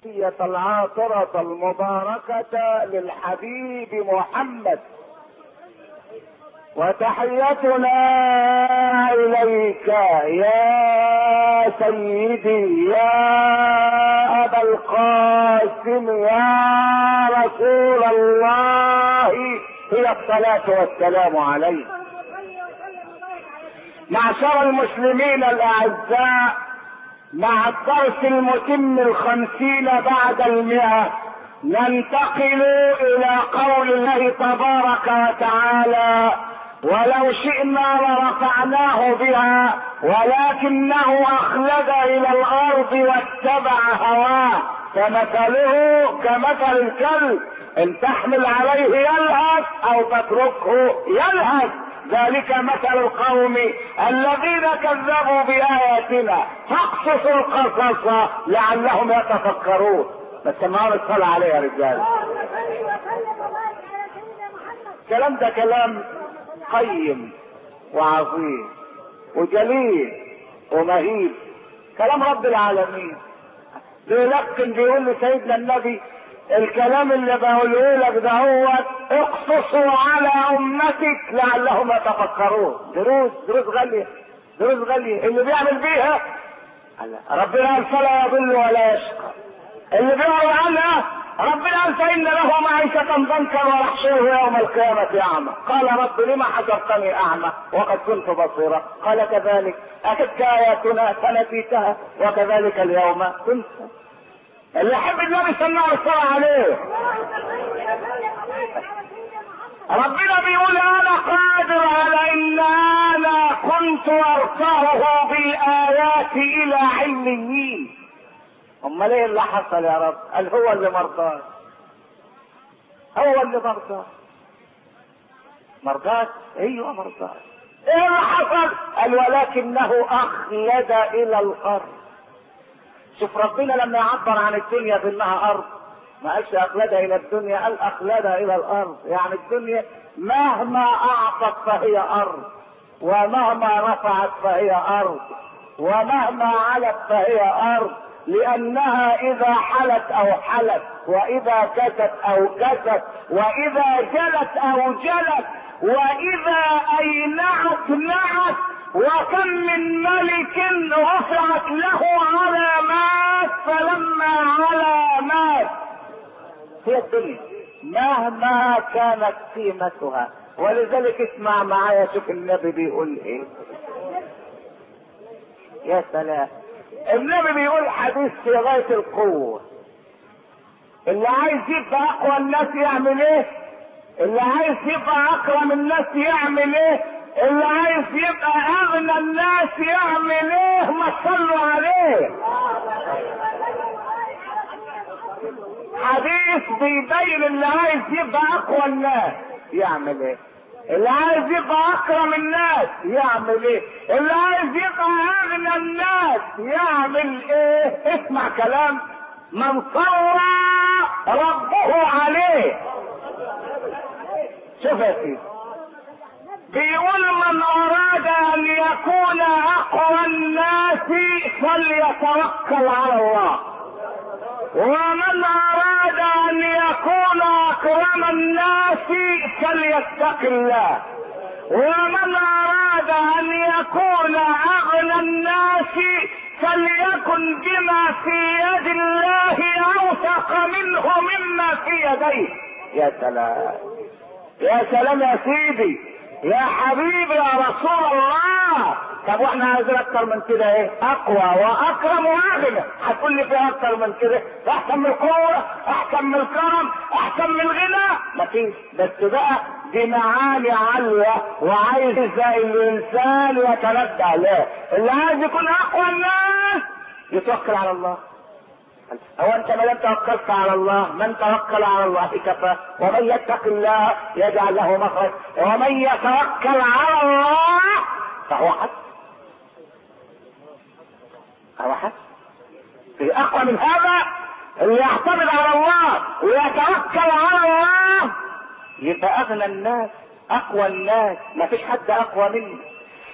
هي العاطرة المباركة للحبيب محمد وتحيتنا اليك يا سيدي يا ابا القاسم يا رسول الله هي الصلاة والسلام عليك معشر المسلمين الاعزاء مع الدرس المتم الخمسين بعد المئة ننتقل الى قول الله تبارك وتعالى ولو شئنا لرفعناه بها ولكنه اخلد الى الارض واتبع هواه فمثله كمثل الكلب ان تحمل عليه يلهث او تتركه يلهث ذلك مثل القوم الذين كذبوا بآياتنا فاقصص القصص لعلهم يتفكرون بس النهار الصلاة عليه يا رجال الكلام ده كلام قيم وعظيم وجليل ومهيب كلام رب العالمين بيلقن بيقول لسيدنا النبي الكلام اللي بقوله لك ده هو اقصصه على امتك لعلهم يتفكرون دروس دروس غالية دروس غالية اللي بيعمل بيها ربنا قال فلا يضل ولا يشقى اللي بيعمل عنها ربنا قال فإن له معيشة ضنكا ونحشره يوم القيامة أعمى قال رب لما حشرتني أعمى وقد كنت بصيرا قال كذلك أتتك آياتنا فنسيتها وكذلك اليوم تنسى اللي يحب النبي صلى الله عليه وسلم عليه ربنا بيقول انا قادر على ان انا كنت ارفعه بالايات الى علميين امال ايه اللي حصل يا رب قال هو اللي مرضاك هو اللي مرضاك مرضاك ايوه مرضاك ايه اللي حصل قال ولكنه اخلد الى الارض شوف ربنا لما يعبر عن الدنيا بانها ارض ما قالش اخلدها الى الدنيا قال اخلدها الى الارض يعني الدنيا مهما اعطت فهي ارض ومهما رفعت فهي ارض ومهما علت فهي ارض لانها اذا حلت او حلت واذا كست او كست واذا جلت او جلت واذا اينعت نعت وكم من ملك رفعت له علامات فلما علامات هي الدنيا مهما كانت قيمتها ولذلك اسمع معايا شوف النبي بيقول ايه يا سلام النبي بيقول حديث في غاية القوة اللي عايز يبقى اقوى الناس يعمل ايه اللي عايز يبقى اكرم الناس يعمل ايه اللي عايز يبقى اغنى الناس يعمل ايه ما تصلوا عليه حديث بيبين اللي عايز يبقى اقوى الناس يعمل ايه اللي عايز يبقى اكرم الناس يعمل ايه اللي عايز يبقى اغنى الناس يعمل ايه اسمع كلام من صلى ربه عليه شوف يا سيدي بيقول من اراد ان يكون اقوى الناس فليتوكل على الله ومن اراد ان يكون اكرم الناس فليتق الله ومن اراد ان يكون اغنى الناس فليكن بما في يد الله اوثق منه مما في يديه يا سلام يا سلام يا سيدي يا حبيبي يا رسول الله طب واحنا عايزين اكتر من كده ايه اقوى واكرم واغنى هتقول لي في اكتر من كده احسن من القوه احسن من الكرم احسن من الغنى مفيش بس بقى دي معاني عالية وعايز الانسان يتنبه له اللي عايز يكون اقوى الناس يتوكل على الله هو انت ما دام توكلت على الله من توكل على الله كفى ومن يتق الله يجعل له مخرج ومن يتوكل على الله فهو حسب فهو حسب في اقوى من هذا اللي يعتمد على الله ويتوكل على الله يبقى اغنى الناس اقوى الناس ما فيش حد اقوى مني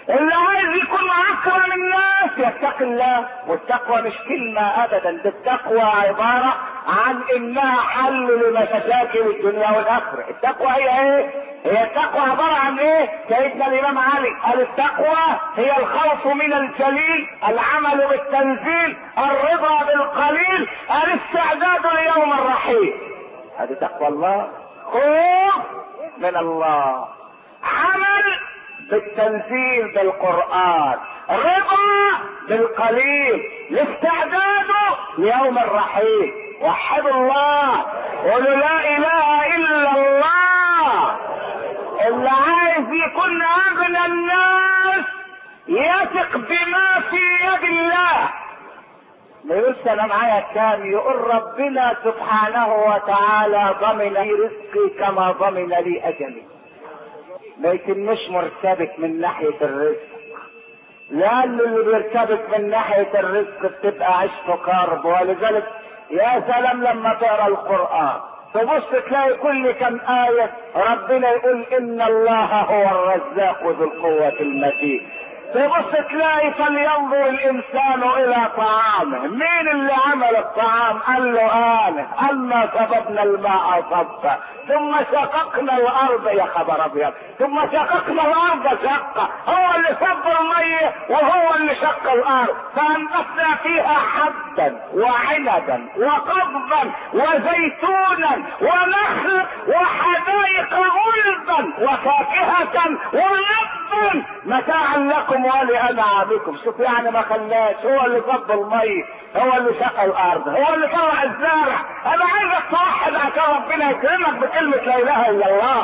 اللي عايز يكون اكرم الناس يتقي الله والتقوى مش كلمة ابدا ده التقوى عبارة عن انها حل لمشاكل الدنيا والاخرة التقوى هي ايه هي التقوى عبارة عن ايه سيدنا الامام علي قال التقوى هي الخوف من الجليل العمل بالتنزيل الرضا بالقليل الاستعداد ليوم الرحيل هذه تقوى الله خوف من الله عمل بالتنزيل بالقرآن رضا بالقليل الاستعداد ليوم الرحيل وحدوا الله قولوا لا اله الا الله اللي عايز يكون اغنى الناس يثق بما في يد الله ما يقولش انا معايا كام يقول ربنا سبحانه وتعالى ضمن لي رزقي كما ضمن لي اجلي ما يتمش مرتبك من ناحية الرزق لأن اللي بيرتبك من ناحية الرزق بتبقى عشت كرب ولذلك يا سلام لما تقرا القرآن تبص تلاقي كل كم آية ربنا يقول إن الله هو الرزاق ذو القوة المتين تبص تلاقي فلينظر الانسان الى طعامه مين اللي عمل الطعام قال له انا انا سببنا الماء صبا ثم شققنا الارض يا خبر ابيض ثم شققنا الارض شقه هو اللي صب الميه وهو اللي شق الارض فانبتنا فيها حبا وعنبا وقضبا وزيتونا ونخل وحدائق غلبا وفاكهه ونبا متاعا لكم ولانعامكم شوف يعني ما خلاش هو اللي صب المي هو اللي شق الارض هو اللي طلع الزرع انا عايزك توحد عشان ربنا يكرمك بكلمه لا اله الا الله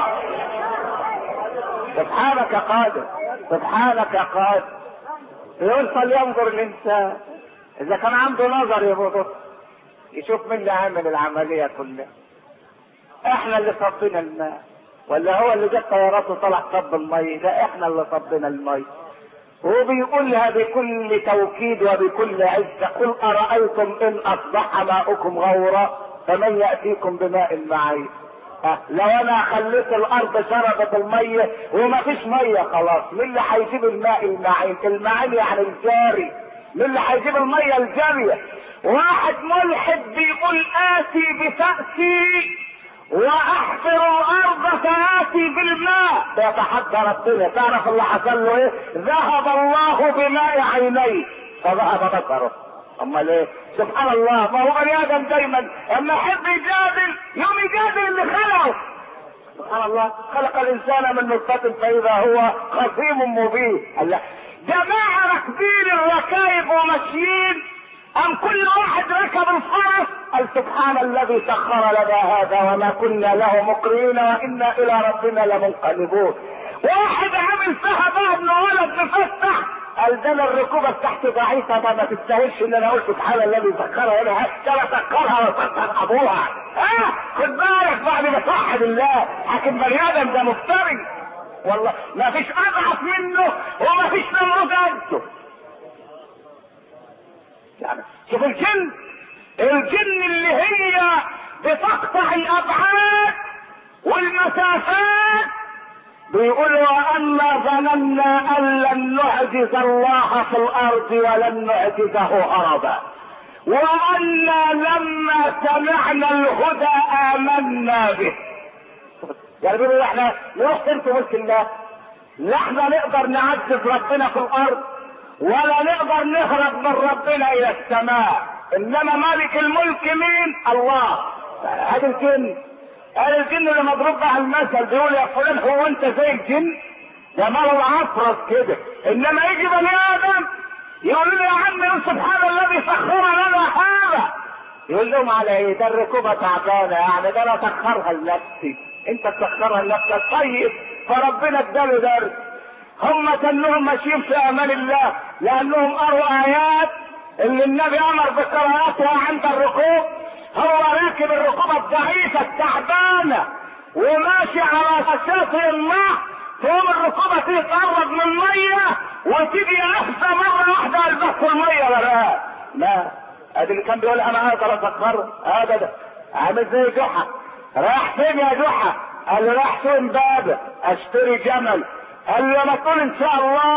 سبحانك يا قادر سبحانك يا قادر يقول فلينظر الانسان اذا كان عنده نظر يبص يشوف مين اللي عامل العمليه كلها احنا اللي صبينا الماء ولا هو اللي جاب طيارات وطلع صب المي ده احنا اللي صبينا المي وبيقولها بكل توكيد وبكل عزة قل أرأيتم إن أصبح ماؤكم غورا فمن يأتيكم بماء معين أه لو أنا خليت الأرض شربت المية وما فيش مية خلاص مين اللي هيجيب الماء المعين المعين يعني الجاري مين اللي هيجيب المية الجارية واحد ملحد بيقول آتي بفأسي واحفر الارض فاتي بالماء بيتحدى ربنا تعرف اللي حصل له ايه ذهب الله بماء عينيه فذهب بصره امال ايه سبحان الله ما هو بني ادم دايما اما يحب يجادل يوم يجادل اللي خلقه سبحان الله خلق الانسان من نطفة فاذا هو خصيم مبين الله جماعة راكبين الركايب وماشيين ام كل واحد ركب الفرس قال سبحان الذي سخر لنا هذا وما كنا له مقرين وانا الى ربنا لمنقلبون واحد عامل فيها بقى ابن ولد مفتح قال ده انا الركوبه بتاعتي ضعيفه ما, ما تستاهلش ان انا اقول سبحان الذي سخرها لنا ده سخرها وسخر ابوها ها خد بالك بعد ما توحد الله حاكم بني ادم ده مفتري والله ما فيش اضعف منه وما فيش نمرود قده يعني شوف الجن الجن اللي هي بتقطع الابعاد والمسافات بيقولوا وانا ظننا ان لن نعجز الله في الارض ولن نعجزه هربا وانا لما سمعنا الهدى امنا به يعني بيقولوا احنا نروح تنسوا ملك الله لا احنا نقدر نعجز ربنا في الارض ولا نقدر نهرب من ربنا الى السماء انما مالك الملك مين الله هذا الجن هذا الجن اللي مضروب على المثل بيقول يا فلان هو انت زي الجن ده ماله عفرس كده انما يجي بني ادم يقول له يا عم سبحان الذي سخر لنا هذا يقول لهم على ايه ده الركوبه تعبانه يعني ده انا سخرها لنفسي انت تسخرها لنفسك طيب فربنا اداله درس هم كانهم ماشيين في امان الله لانهم قروا ايات اللي النبي امر بقراءتها عند الركوب هو راكب الركوبة الضعيفة التعبانة وماشي على شاطئ الماء تقوم الركوبة تيجي تقرب من المية وتيجي نفسها مرة واحدة البس المية ولا لا ادي اللي كان بيقول انا اقدر اسخر هذا ده عامل زي جحا رايح فين يا جحا قال له رايح فين بابا اشتري جمل قال له ما تقول ان شاء الله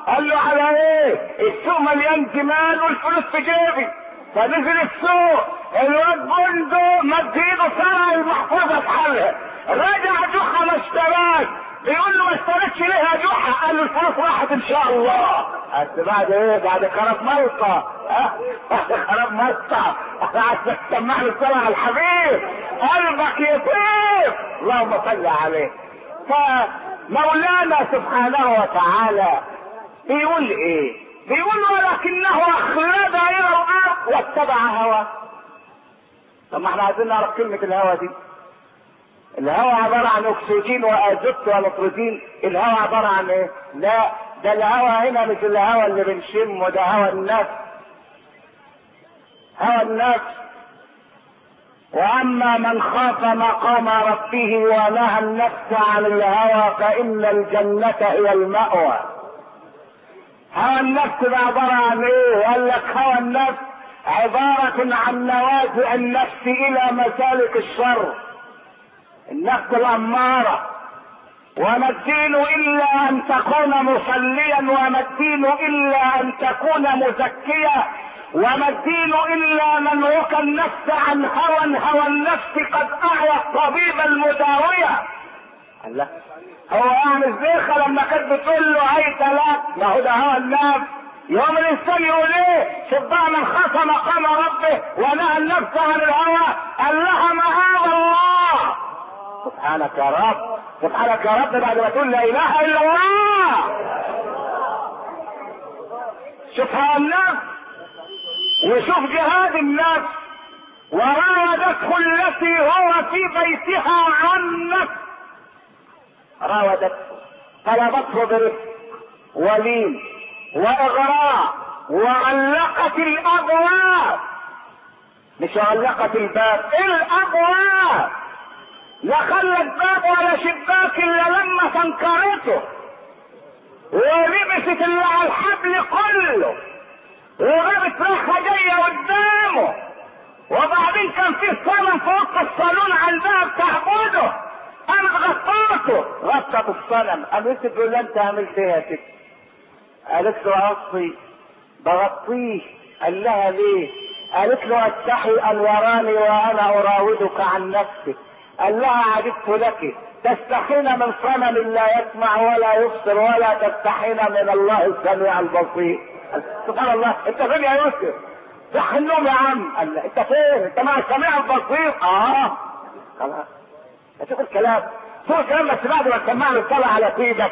قال له على ايه السوق مليان جمال والفلوس في جيبي فنزل السوق الواد بندق مد ايده سرق المحفظه في حالها رجع جحا ما اشتراش بيقول له ما اشتريتش ليه يا جحا قال له الفلوس راحت ان شاء الله بس بعد ايه بعد خراب ملطه ها بعد خراب ملطه قعدت تسمع له الصلاه على الحبيب قلبك يطيب اللهم صل عليه فمولانا سبحانه وتعالى بيقول ايه بيقول ولكنه اخلد الى الارض واتبع هواه طب ما احنا عايزين نعرف كلمة الهوا دي الهوا عبارة عن اكسجين وازوت ونيتروجين الهوا عبارة عن ايه لا ده الهوا هنا مش الهوا اللي بنشمه ده هوا النفس هوا النفس واما من خاف مقام ربه ونهى النفس عن الهوى فان الجنة هي المأوى هوى النفس ده عبارة عن ايه قال لك هوى النفس عبارة عن نوازع النفس الى مسالك الشر النفس الامارة وما الدين الا ان تكون مصليا وما الدين الا ان تكون مزكيا وما الدين الا من وكى النفس عن هوى هوى النفس قد اعيا الطبيب المداوية الله هو يعني الزيخة لما كانت بتقول له هيت لك ما هو ده هوى النفس يوم الانسان يقول ايه شوف بقى من خاف مقام ربه ونهى النفس عن الهوى قال لها معاذ الله سبحانك يا رب سبحانك يا رب بعد ما تقول لا اله الا الله شوف هوى النفس وشوف جهاد النفس وراودته التي هو في بيتها عن نفس راودته طلبته برفق ولين واغراء وعلقت الابواب مش علقت الباب الابواب لا خلت باب ولا شباك الا لما تنكرته ولبست اللي على الحبل كله وجابت راحه جايه قدامه وبعدين كان في صنم في وسط الصالون عندها بتعبده قامت غطاته غطت الصنم قامت تقول له انت عملت ايه يا ست قالت له اغطي بغطيه قال لها ليه قالت له استحي ان يراني وانا اراودك عن نفسي قال لها عجبت لك تستحين من صنم لا يسمع ولا يبصر ولا تستحين من الله السميع البصير سبحان الله انت فين يا يوسف صح النوم يا عم قال له انت فين انت مع السميع البصير اه خلاص شوف الكلام شوف الكلام بس بعد ما تسمع له الصلاه على سيدك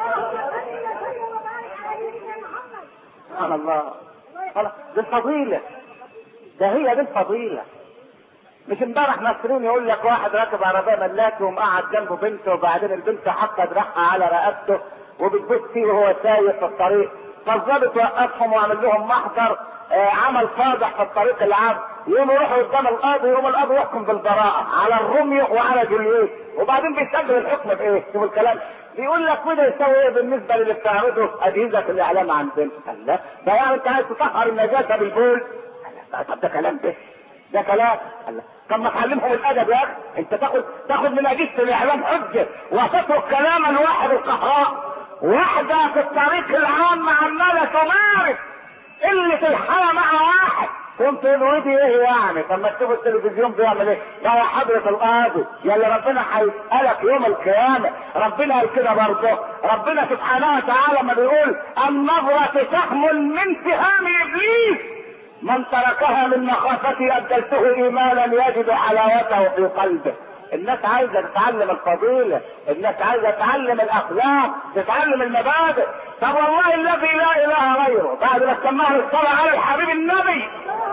سبحان الله خلاص دي الفضيلة ده هي دي الفضيلة مش امبارح ناصرين يقول لك واحد راكب عربية ملاكي ومقعد جنبه بنته وبعدين البنت حاطة دراعها على رقبته وبتبص فيه وهو سايق في الطريق فالظابط وقفهم وعمل لهم محضر آه عمل فاضح في الطريق العام يقوموا يروحوا قدام القاضي يقوم القاضي يحكم بالبراءة على الروميو وعلى جولييت وبعدين بيسجل الحكم بايه؟ شوف الكلام بيقول لك وده يسوي ايه بالنسبه للي بتعرضه اجهزه الاعلام عندنا قال لا ده يعني انت عايز تطهر النجاسه بالبول قال طب ده كلام ده ده كلام قال لا طب ما تعلمهم الادب يا اخي انت تاخد تاخد من اجهزه الاعلام حجه وتترك كلام الواحد القهار واحده في الطريق العام عماله تمارس قله الحياه مع واحد كنت ودي ايه يعني طب ما تشوف التلفزيون بيعمل ايه يا حضرة القاضي يا اللي ربنا هيسألك يوم القيامة ربنا قال كده برضه ربنا سبحانه وتعالى ما بيقول النظرة سهم من سهام ابليس من تركها من مخافتي ابدلته ايمانا يجد حلاوته في قلبه الناس عايزه تتعلم الفضيله الناس عايزه تتعلم الاخلاق تتعلم المبادئ طب والله الذي لا اله غيره بعد ما سمعنا الصلاه على الحبيب النبي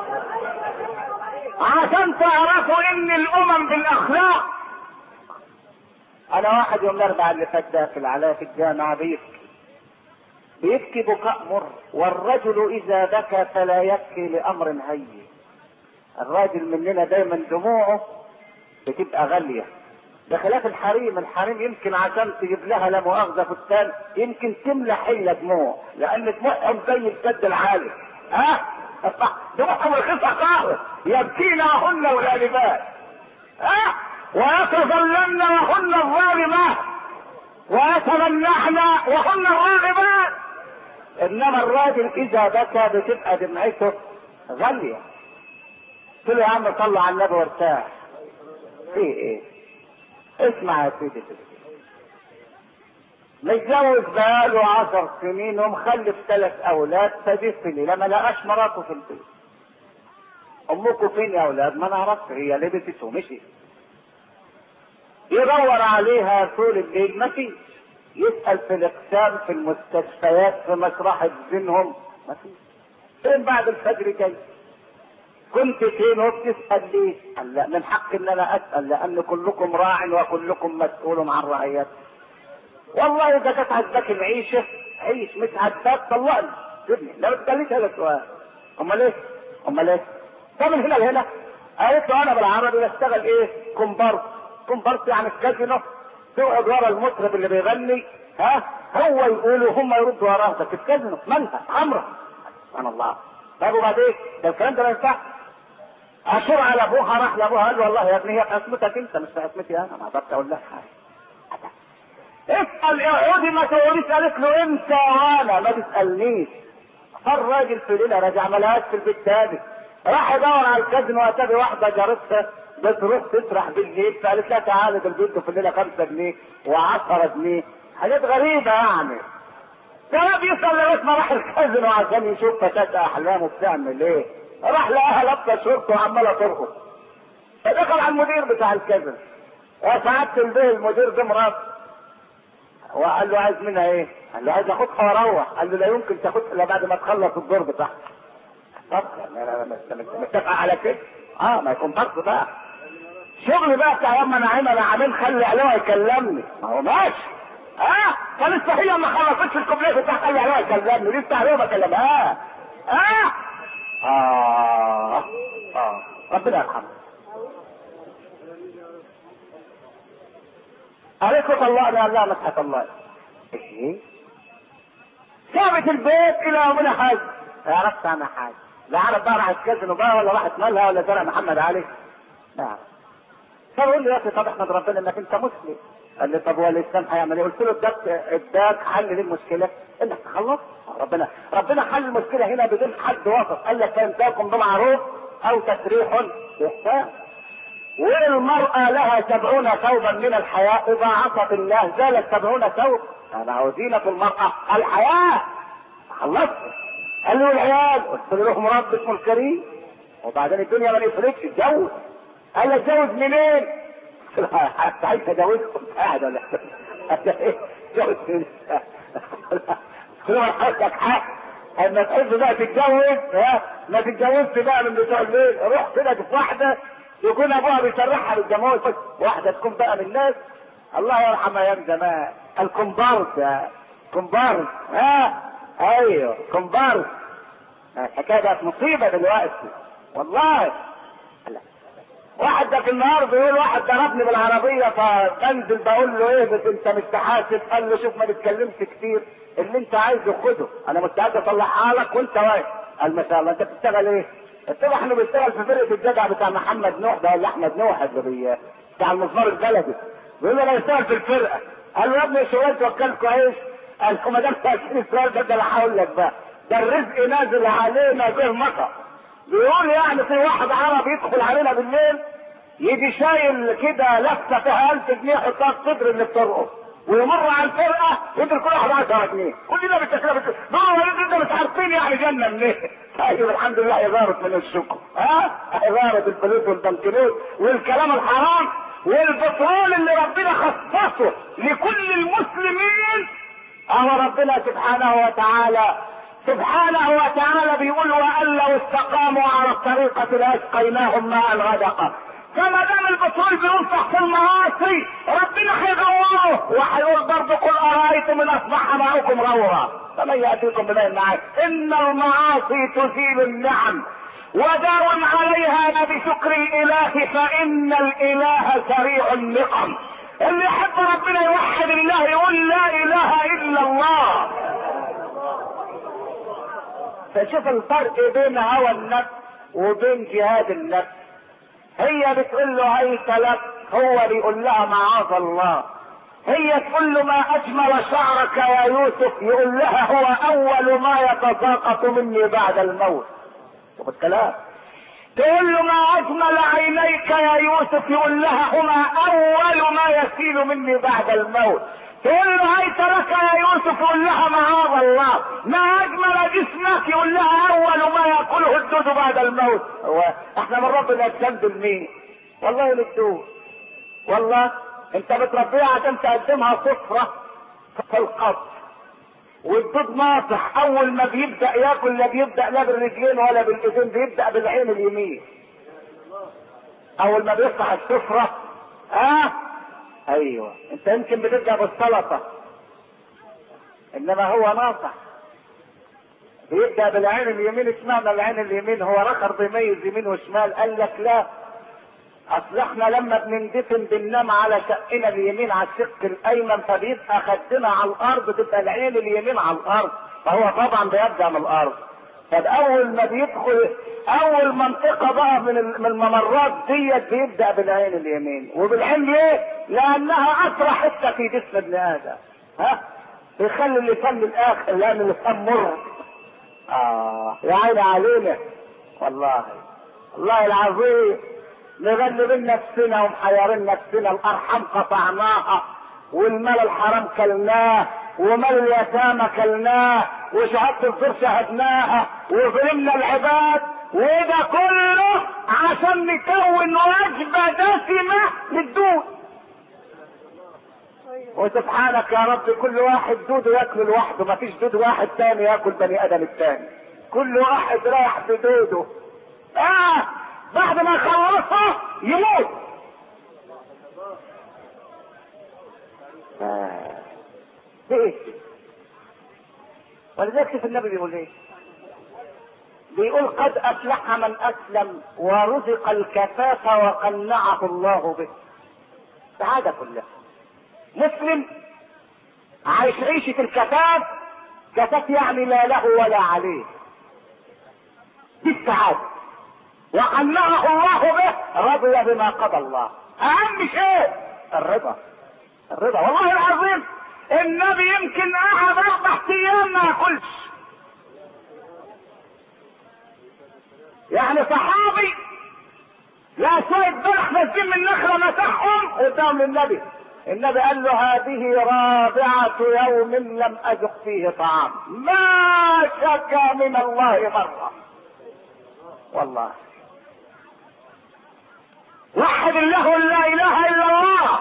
عشان تعرفوا ان الامم بالاخلاق انا واحد يوم الاربعاء اللي فات ده في العلاء في الجامعه بيبكي بيبكي بكاء مر والرجل اذا بكى فلا يبكي لامر هين الراجل مننا دايما دموعه بتبقى غاليه بخلاف الحريم الحريم يمكن عشان تجيب لها لا مؤاخذه فستان يمكن تملى حله دموع لان دموعهم زي السد العالي ها دموعهم رخيصه خالص يبكين وهن الغالبات ها ويتظلمن وهن الظالمات ويتمنحن وهن الراغبات انما الراجل اذا بكى بتبقى دمعته غاليه قلت له يا عم صلى على النبي وارتاح في ايه اسمع يا سيدي متجوز بقاله عشر سنين ومخلف ثلاث اولاد فدفني لما لقاش مراته في البيت امكم فين يا اولاد ما نعرفش هي لبست ومشي يدور عليها طول الليل ما فيش يسأل في الاقسام في المستشفيات في مشرحة دينهم ما فيش فين بعد الفجر جاي كنت فين وبتسأل ليه؟ قال لا من حق ان انا اسأل لان كلكم راع وكلكم مسؤول عن رعيته والله اذا كانت عجبك العيشة عيش مش عجبك طلقني سيبني لا بتسألنيش هذا السؤال امال ايه؟ امال ايه؟ طب من هنا لهنا قالت له انا بالعربي بشتغل ايه؟ كومبارس كومبارس يعني الكازينو تقعد ورا المطرب اللي بيغني ها هو يقول وهم يردوا وراه ده في الكازينو مالها عمرة سبحان الله طب وبعدين ده الكلام ده ما ينفعش اشور على ابوها راح لابوها قال له والله يا ابني هي في اسمتك انت مش في اسمتي انا ما اقدرش اقول لك حاجه اسال اقعدي ما تقوليش قالت له انت وانا ما تسالنيش فالراجل في ليله رجع ما لهاش في البيت تاني راح يدور على الكازينو واتابع واحده جارتها بتروح تسرح بالليل فقالت لها تعالى ده البيت في الليله 5 جنيه و10 جنيه حاجات غريبه يعني ده بيسال لغايه ما راح الكازينو عشان يشوف فتاه احلامه بتعمل ايه راح لقاها لابسه شورت وعماله ترقص فدخل على المدير بتاع الكازينو وسعادة البيه المدير ده مرات وقال له عايز منها ايه؟ قال له عايز اخدها واروح قال له لا يمكن تاخدها الا بعد ما تخلص الدور بتاعها طب انا متفق على كده اه ما يكون برضه بقى شغل بقى بتاع ياما نعيم انا عامل خلي علوه يكلمني ما هو ماشي اه كان الصحيح ما خلصتش الكوبليه بتاع خلي علوه يكلمني لسه علوه بكلمها اه اه اه ربنا يرحمه قالت له طلقني قال لا مسحك الله ايه سابت البيت الى يومنا حاج عرفت انا حاجه لا عرف بقى راحت كازينو بقى ولا راحت مالها ولا زرع محمد علي لا فبقول له يا اخي طب احمد ربنا انك انت مسلم قال لي طب هو الاسلام هيعمل ايه؟ قلت له اداك اداك حل للمشكله انك تخلص ربنا ربنا حل المشكله هنا بدون حد وسط قال لك فانتاكم بمعروف او تسريح باحسان والمرأة لها سبعون ثوبا من الحياء إذا عصت الله زالت سبعون ثوب هذا هو زينة المرأة الحياء خلصت قال له العيال قلت له لهم رب اسمه الكريم وبعدين الدنيا ما نفرقش اتجوز قال لي اتجوز منين؟ قلت له حتى عايز اتجوز كنت قاعد ولا ايه؟ اتجوز منين؟ قلت له حضرتك حق اما تحب بقى تتجوز ها ما تتجوزش بقى من بتوع الليل روح كده تشوف واحده يكون ابوها بيسرحها بالجمال واحده تكون بقى من الناس الله يرحم ايام زمان الكومبارس يا كومبارس ها ايوه كومبارس الحكايه بقت مصيبه دلوقتي والله لا. واحد ده في النهار بيقول واحد ضربني بالعربيه فبنزل بقول له ايه بس انت مش تحاسب قال له شوف ما تتكلمش كتير اللي انت عايزه خده انا مستعد اطلعها لك وانت واقف قال ما شاء الله انت بتشتغل ايه؟ قلت له احنا بنشتغل في فرقه الجدع بتاع محمد نوح ده ولا احمد نوح اللي بي بتاع المزمار البلدي بيقول له انا بشتغل في الفرقه قال له يا ابني شغال توكل كويس قال له ما دام سالتني السؤال ده ده انا هقول لك بقى ده الرزق نازل علينا زي المطر بيقول يعني في واحد عربي يدخل علينا بالليل يجي شايل كده لفه فيها 1000 جنيه يحطها في صدر اللي بترقص ويمر على الفرقه يدي كل واحد 10 جنيه كلنا بالتكلفه دول انت مش عارفين يعني جنه منين طيب الحمد لله إدارة من الشكر ها إدارة الفلوس والبنكنوت والكلام الحرام والبترول اللي ربنا خصصه لكل المسلمين أهو ربنا سبحانه وتعالى سبحانه وتعالى بيقول وأن لو استقاموا على الطريقة لأسقيناهم ماء غدقا فما دام البترول بينفخ في المعاصي ربنا هيغوره وهيقول برضه قل ارايتم ان اصبح معكم غورا فمن ياتيكم بماء معاك ان المعاصي تزيل النعم ودار عليها بشكر الاله فان الاله سريع النقم اللي يحب ربنا يوحد الله يقول لا اله الا الله فشوف الفرق بين هوى النفس وبين جهاد النفس هي بتقول له هيت لك هو بيقول لها معاذ الله هي تقول له ما اجمل شعرك يا يوسف يقول لها هو اول ما يتساقط مني بعد الموت شوف الكلام تقول له ما اجمل عينيك يا يوسف يقول لها هما اول ما يسيل مني بعد الموت تقول له هيت لك يا يوسف يقول لها معاذ الله ما اجمل جسمك يقول لها اول ما ياكله الدود بعد الموت هو احنا من ربنا نتسند مين والله للدود والله انت بتربيها عشان تقدمها صفرة في القبر والدود ناصح اول ما بيبدا ياكل لا بيبدا لا بالرجلين ولا بالايدين بيبدا بالعين اليمين اول ما بيفتح السفرة اه ايوه انت يمكن بتبدا بالسلطه انما هو ناصح بيبدا بالعين اليمين اشمعنى العين اليمين هو رخر بيميز يمين وشمال قال لك لا اصل احنا لما بنندفن بننام على شقنا اليمين على الشق الايمن فبيبقى خدنا على الارض تبقى العين اليمين على الارض فهو طبعا بيبدا من الارض طب اول ما بيدخل اول منطقه بقى من من الممرات ديت بيبدا بالعين اليمين وبالعين ليه؟ لانها اسرع حته في جسم ابن ادم ها بيخلي اللسان للاخر لان اللسان مر اه يا عيني علينا والله والله العظيم مغلبين نفسنا ومحيرين نفسنا الارحام قطعناها والمال الحرام كلناه ومال اليتامى كلناه وشهادة الزور شهدناها وظلمنا العباد وده كله عشان نكون وجبة دسمة للدود وسبحانك يا رب كل واحد دود ياكل لوحده مفيش دود واحد تاني ياكل بني ادم التاني كل واحد رايح بدوده اه بعد ما يخلصها يموت آه. ايه ولذلك شوف النبي بيقول ايه بيقول قد افلح من اسلم ورزق الكفاف وقنعه الله به السعادة كلها مسلم عايش عيشة الكفاف كفاف يعني لا له ولا عليه دي السعادة وقنعه الله به رضي بما قضى الله اهم شيء الرضا الرضا والله العظيم النبي يمكن قعد اربع ايام ما ياكلش يعني صحابي لا شوية بلح نازلين من نخلة مسحهم قدام النبي النبي قال له هذه رابعة يوم لم أذق فيه طعام ما شكى من الله مرة والله وحد الله لا اله الا الله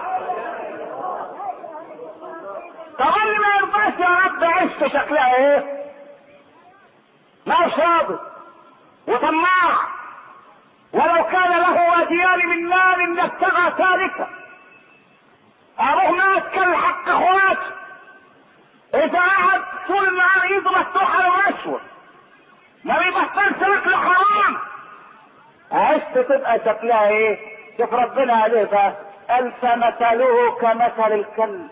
طب اللي ما يرضاش يا رب عشت شكلها ايه ما هوش راضي وطماع ولو كان له واديان من مال لابتغى ثالثا ابوه مات كان حق اخواته اذا قعد طول النهار ايده مفتوحه للرشوه ما بيبطلش اكل حرام عشت تبقى شكلها ايه شوف ربنا عليه بقى قال فمثله كمثل الكلب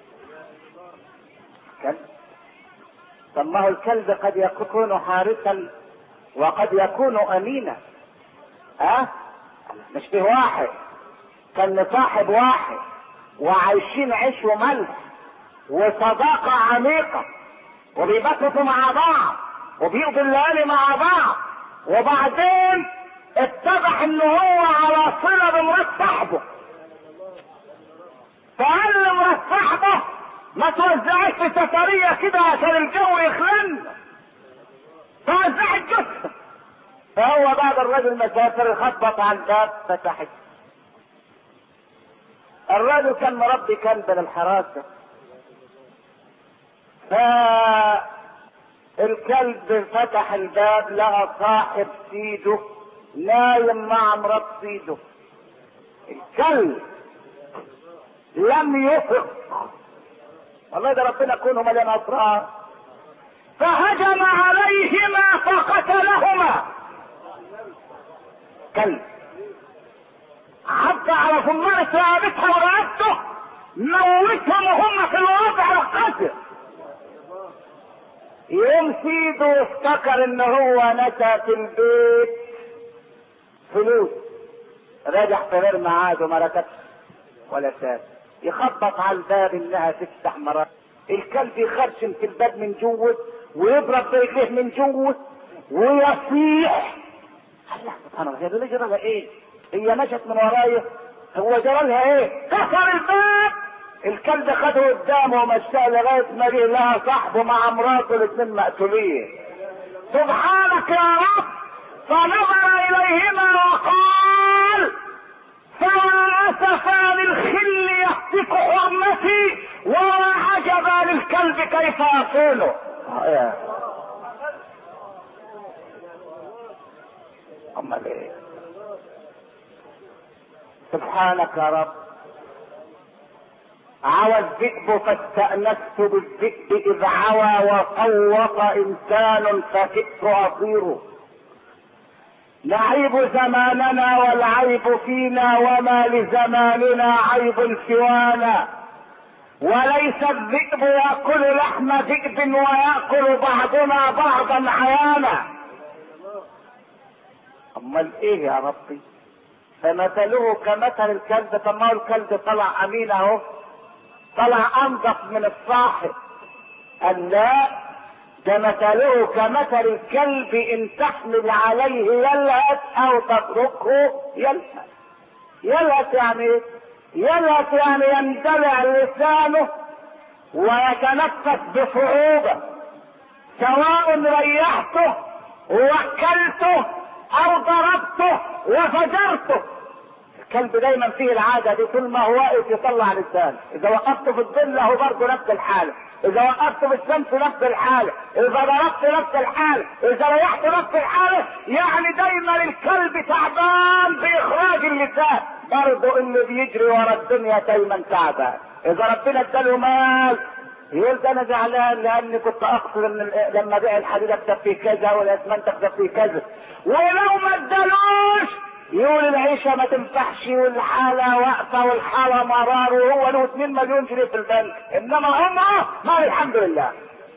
كلب طب ما هو الكلب قد يكون حارسا وقد يكون امينا ها أه؟ مش فيه واحد كان صاحب واحد وعايشين عيش وملح وصداقة عميقة وبيبسطوا مع بعض وبيقضوا الليالي مع بعض وبعدين اتضح ان هو على صلة بمرات صاحبه فقال لمرات صاحبه ما توزعش في سفرية كده عشان الجو يخلن فوزع الجثة فهو بعد الرجل مسافر خبط على الباب فتحت الرجل كان مربي كلب للحراسة فالكلب فتح الباب لقى صاحب سيده نايم مع مرات سيده الكلب لم يفق والله ده ربنا كونه مليان اسرار فهجم عليهما فقتلهما كلب عدى على ثمار ثابتها ورقبته موتهم وهم في الوضع القتل يوم سيده افتكر ان هو نسى في البيت فلوس رجع في غير ميعاد وما ركبش ولا ساب يخبط على الباب انها تفتح مرات الكلب يخرشم في الباب من جوه ويضرب برجليه من جوه ويصيح الله سبحان الله هي دي جرى لها ايه؟ هي مشت من ورايا هو جرى لها ايه؟ كسر الباب الكلب خده قدامه ومشاه لغايه ما جه لها صاحبه مع مراته الاثنين مقتولين سبحانك يا رب فنظر اليهما وقال فيا اسفا للخل يهتك حرمتي ولا عجبا للكلب كيف يصونه امال ايه سبحانك يا رب عوى الذئب فاستأنست بالذئب إذ عوى وصوت إنسان فكئت أطيره نعيب زماننا والعيب فينا وما لزماننا عيب سوانا وليس الذئب يأكل لحم ذئب ويأكل بعضنا بعضا عيانا امال ايه يا ربي فمثله كمثل الكلب طب ما هو الكلب طلع امين اهو طلع انضف من الصاحب قال لا ده مثله كمثل الكلب ان تحمل عليه يلهث او تتركه يلهث يلهث يعني ايه؟ يلهث يعني يندلع لسانه ويتنفس بصعوبة سواء ريحته ووكلته او ضربته وفجرته الكلب دايما فيه العاده دي طول ما هو واقف يطلع لسانه اذا وقفته في الظل هو برضه نفس الحاله اذا وقفته في الشمس نفس الحاله اذا ضربته نفس الحاله اذا ريحته نفس الحاله يعني دايما الكلب تعبان باخراج اللسان برضه اللي بيجري ورا الدنيا دايما تعبان اذا ربنا اداله مال يقول ده انا زعلان لاني كنت اقصد ان لما بيع الحديد اكسب فيه كذا والاسمنت اكسب فيه كذا ولو ما ادالوش يقول العيشه ما تنفعش والحاله واقفه والحاله مرار وهو له 2 مليون جنيه في البنك انما هم ما الحمد لله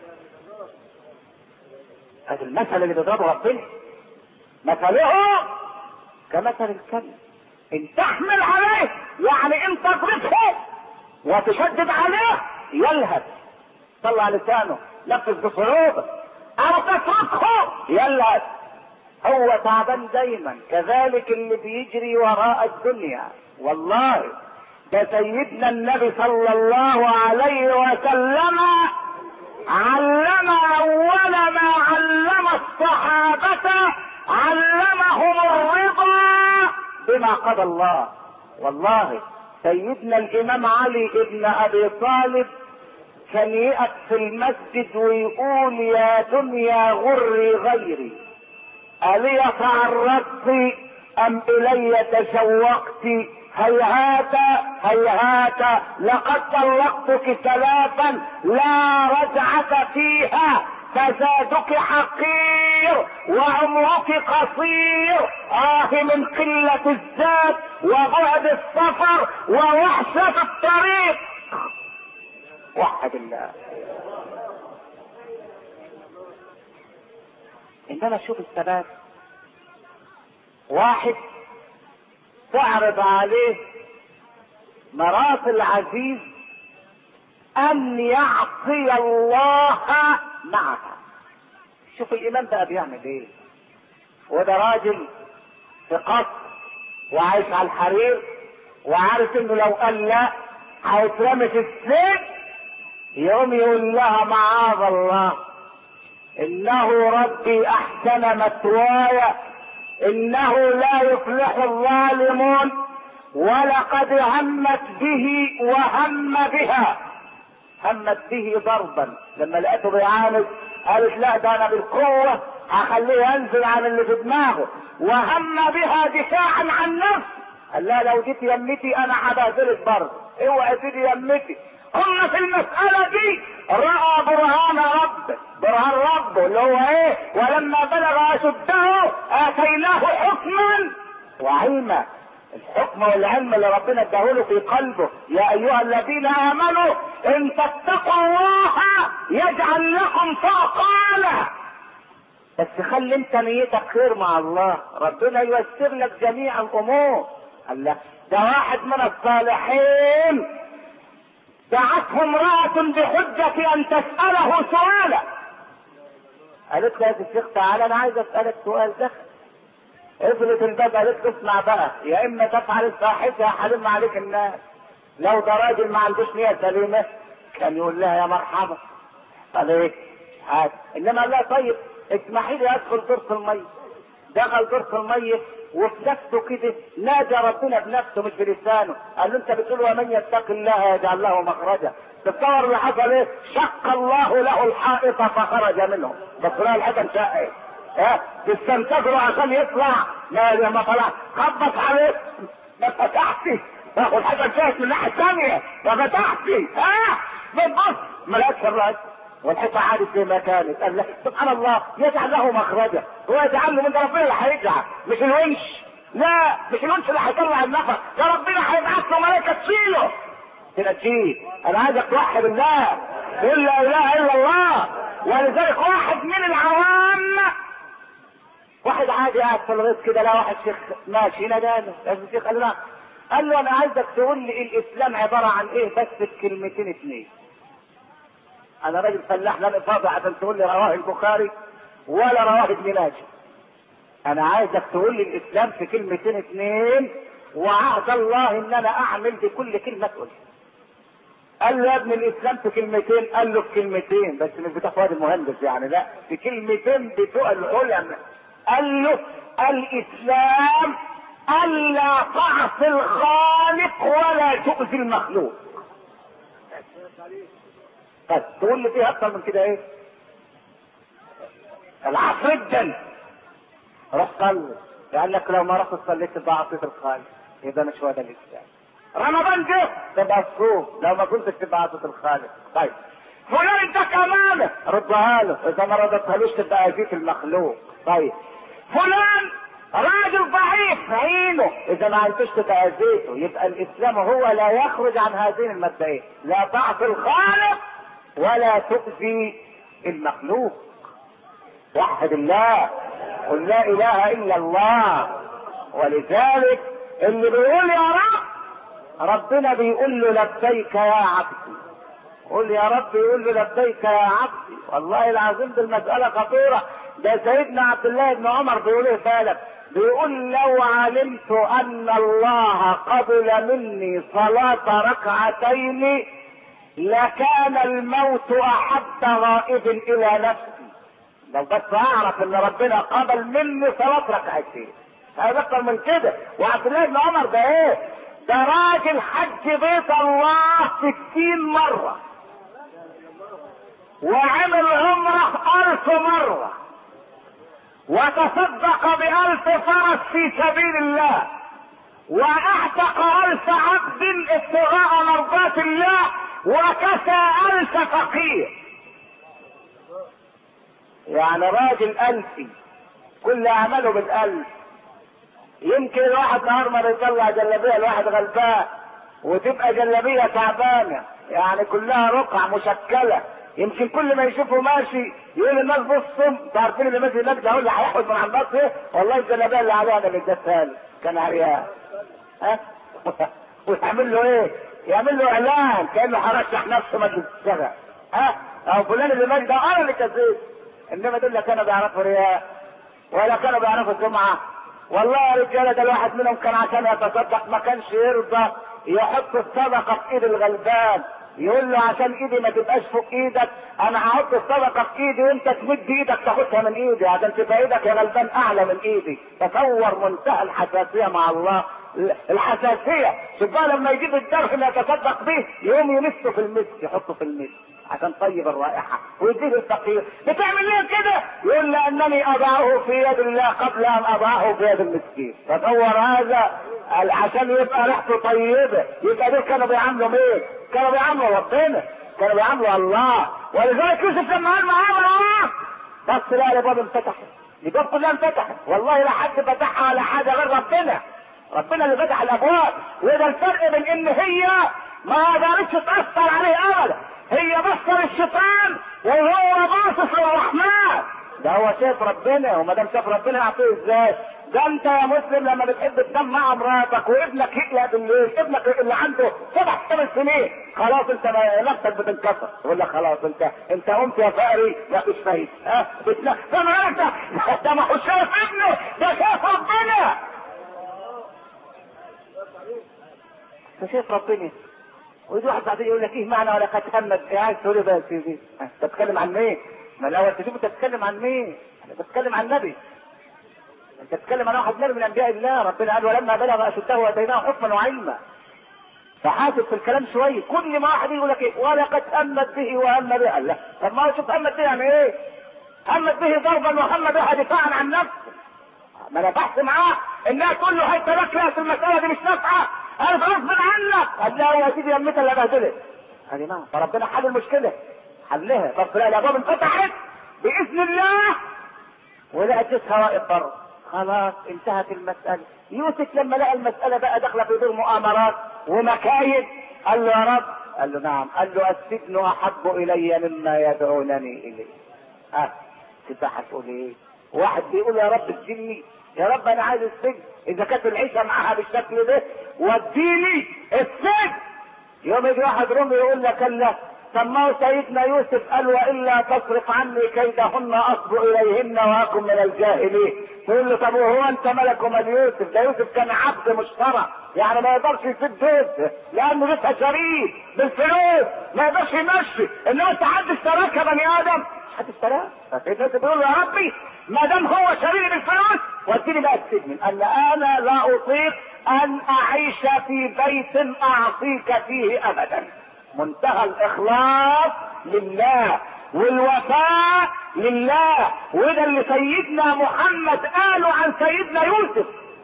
هذا المثل اللي بيضربه ربنا مثله كمثل الكلب ان تحمل عليه يعني ان تضربه وتشدد عليه يلهث طلع لسانه نفس بصعوبة او تتركه يلهث هو تعبان دايما كذلك اللي بيجري وراء الدنيا والله ده سيدنا النبي صلى الله عليه وسلم علم اول ما علم الصحابة علمهم الرضا بما قضى الله والله سيدنا الامام علي ابن ابي طالب كان يقف في المسجد ويقول يا دنيا غري غيري الي تعرضت ام الي تشوقت هيهات هيهات لقد طلقتك ثلاثا لا رجعة فيها فزادك حقير وعمرك قصير آه من قلة الزاد وبعد السفر ووحشة الطريق وحد الله انما شوف الثبات واحد تعرض عليه مرات العزيز ان يعصي الله معها شوف الامام بقى بيعمل ايه وده راجل في قصر وعايش على الحرير وعارف انه لو قال لا هيترمي في السجن يقوم يقول لها معاذ الله انه ربي احسن مثواي انه لا يفلح الظالمون ولقد همت به وهم بها همت به ضربا لما لقيته بيعاند قالت لا ده انا بالقوة هخليه ينزل عن اللي في دماغه وهم بها دفاعا عن نفسه قال لا لو جيت يمتي انا هبهدلك برضه اوعى تيجي يمتي قلنا في المسألة دي رأى برهان ربه برهان ربه اللي هو ايه ولما بلغ اشده اتيناه حكما وعلما الحكم والعلم اللي ربنا اداهوله في قلبه يا ايها الذين امنوا ان تتقوا الله يجعل لكم فرقانا بس خلي انت نيتك خير مع الله ربنا ييسر لك جميع الامور الله ده واحد من الصالحين دعته امرأة بحجة ان تسأله سؤالا قالت له يا الشيخ تعالى انا عايز اسألك سؤال دخل افرض الباب قالت له اسمع بقى يا اما تفعل الفاحشة يا حلم عليك الناس لو ده راجل ما عندوش نية سليمة كان يقول لها يا مرحبا قال ايه عادي انما قال لها طيب اسمحي لي ادخل دورة المية دخل دورة المية وفي نفسه كده نادى ربنا بنفسه مش بلسانه قال له انت بتقول ومن يتق الله يجعل له مخرجا تتصور اللي حصل ايه شق الله له الحائط فخرج منه بس لا الحكم شاء ايه ها تستنتجروا عشان يطلع ما ما طلع خبط عليه ما فتحتي واخد الحكم شاهد من الناحيه الثانيه ما فتحتي ها بتبص ما لقتش الراجل والحيطة عادت زي ما كانت قال لك سبحان الله يجعل له مخرجا هو يجعل له من ده ربنا اللي هيجعل مش الونش لا مش الونش اللي هيطلع النفس ده ربنا هيبعت له ملائكة تشيله تنجيه انا عايزك توحد الله قل لا اله الا الله ولذلك واحد من العوام واحد عادي قاعد في الغيط كده لا واحد شيخ ماشي ناداله الشيخ قال له قال له انا عايزك تقول لي الاسلام عباره عن ايه بس بكلمتين اتنين انا راجل فلاح لا فاضي عشان تقول لي رواه البخاري ولا رواه ابن ماجه انا عايزك تقول لي الاسلام في كلمتين اتنين وعهد الله ان انا اعمل بكل كلمه تقولها قال له يا ابن الاسلام في كلمتين قال له في كلمتين بس مش بتاع فؤاد المهندس يعني لا في كلمتين بتوع العلماء قال له الاسلام الا تعصي الخالق ولا تؤذي المخلوق طيب تقول لي فيها اكتر من كده ايه العصر جدا روح صلي قال لك لو ما رحت صليت تبقى عصيت الخالق يبقى مش هو ده الاسلام رمضان جه تبقى الصوم لو ما كنتش تبقى عصيت الخالق طيب فلان اداك امانه ردها له اذا ما ردتهالوش تبقى اذيت المخلوق طيب فلان راجل ضعيف عينه اذا ما عرفتش تبقى اذيته يبقى الاسلام هو لا يخرج عن هذين المبدئين لا تعصي الخالق ولا تؤذي المخلوق وحد الله قل لا اله الا الله ولذلك اللي بيقول يا رب ربنا بيقول له لبيك يا عبدي قول يا رب يقول له لبيك يا عبدي والله العظيم دي المسألة خطيرة ده سيدنا عبد الله بن عمر بيقول ايه بالك بيقول لو علمت ان الله قبل مني صلاة ركعتين لكان الموت احب غائب الى نفسي لو بس اعرف ان ربنا قبل مني صلاة ركعتين هذا اكتر من كده وعبد الله بن عمر ده ايه ده راجل حج بيت الله ستين مرة وعمل عمره الف مرة وتصدق بألف فرس في سبيل الله واعتق ألف عبد ابتغاء مرضات الله وكسى ألف فقير يعني راجل ألفي كل أعماله بالألف يمكن الواحد نهار ما يطلع جلابيه الواحد غلبان وتبقى جلابيه تعبانه يعني كلها رقع مشكله يمكن كل ما يشوفه ماشي يقول الناس بصوا انتوا عارفين اللي ماشي هناك ده هو اللي هيحوز من عند ايه والله الجلابيه اللي عليها انا اللي اديتها له كان عريان ها ويعمل له ايه؟ يعمل له اعلان كانه هرشح نفسه مجلس الشغل ها او فلان اللي ماشي ده انا اللي كذبت انما دول لا كانوا بيعرفوا رياء ولا كانوا بيعرفوا الجمعه والله يا رجاله ده الواحد منهم كان عشان يتصدق ما كانش يرضى يحط الصدقه في ايد الغلبان يقول له عشان ايدي ما تبقاش فوق ايدك انا هحط الصدقه في ايدي وانت تمد ايدك تاخدها من ايدي عشان تبقى ايدك يا غلبان اعلى من ايدي تصور منتهى الحساسيه مع الله الحساسيه شوف بقى لما يجيب الدرهم يتصدق به يقوم يمسه في المس يحطه في المس عشان طيب الرائحه ويديه الفقير بتعمل ليه كده؟ يقول لانني اضعه في يد الله قبل ان اضعه في يد المسكين تصور هذا عشان يبقى ريحته طيبه يبقى دول كانوا بيعاملوا مين؟ كانوا بيعاملوا ربنا كانوا بيعاملوا الله ولذلك يوسف لما قال معامل الله بص لا الابواب انفتحت الابواب كلها انفتحت والله لا حد فتحها ولا حاجه غير ربنا ربنا اللي فتح الابواب وده الفرق بين ان هي ما قدرتش تاثر عليه ابدا هي بصر الشيطان وهو باصص للرحمن ده هو شايف ربنا وما دام شاف ربنا يعطيه ازاي ده انت يا مسلم لما بتحب تنام مع مراتك وابنك يقلق بالليل ابنك اللي عنده سبع ثمان سنين خلاص انت نفسك بتنكسر يقول لك خلاص انت انت قمت يا فقري لا مش فايت ها بتنام فما انت ده ما هو شايف ابنه ده شايف ربنا انت شايف ربنا ويجي واحد بعدين يقول لك ايه معنى ولا قد همت ايه عايز تقول ايه بقى يا سيدي انت بتتكلم عن مين؟ ما الاول تشوف انت بتتكلم عن مين؟ انا بتكلم عن النبي انت بتتكلم عن واحد نبي من انبياء الله ربنا قال ولما بلغ اشده واتيناه حكما وعلما فحاسب في الكلام شويه كل ما واحد يقول لك ايه ولقد همت به وهم به الله طب ما هو شوف همت به يعني ايه؟ همت به ضربا وهم بها دفاعا عن نفسه ما انا بحث معاه انها تقول له هي تركها في المساله دي مش نافعه انا غصب عنك قال لا يا سيدي يمتك اللي بهدلت هذه ما فربنا حل المشكله حلها بس لا الابواب انفتحت باذن الله ولقت جسها واقف بره خلاص انتهت المساله يوسف لما لقى المساله بقى داخله في دور مؤامرات ومكايد قال له يا رب قال له نعم قال له السجن احب الي مما يدعونني اليه اه كده هتقول ايه واحد بيقول يا رب اسجني يا رب انا عايز السجن اذا كانت العيشه معاها بالشكل ده وديني السجن يوم يجي واحد رومي يقول لك الله سماه سيدنا يوسف قال والا تصرف عني كيدهن اصب اليهن واكن من الجاهلين تقول له طب وهو انت ملك ومال يوسف ده يوسف كان عبد مشترى يعني ما يقدرش يسيب بيت لانه لسه شريك بالفلوس ما يقدرش يمشي انما انت حد اشتراك يا بني ادم حد اشتراه فسيدنا يوسف بيقول له يا ربي ما دام هو شريك بالفلوس وديني بقى السجن ان انا لا اطيق ان اعيش في بيت اعصيك فيه ابدا منتهى الاخلاص لله والوفاء لله وده اللي سيدنا محمد قاله عن سيدنا يوسف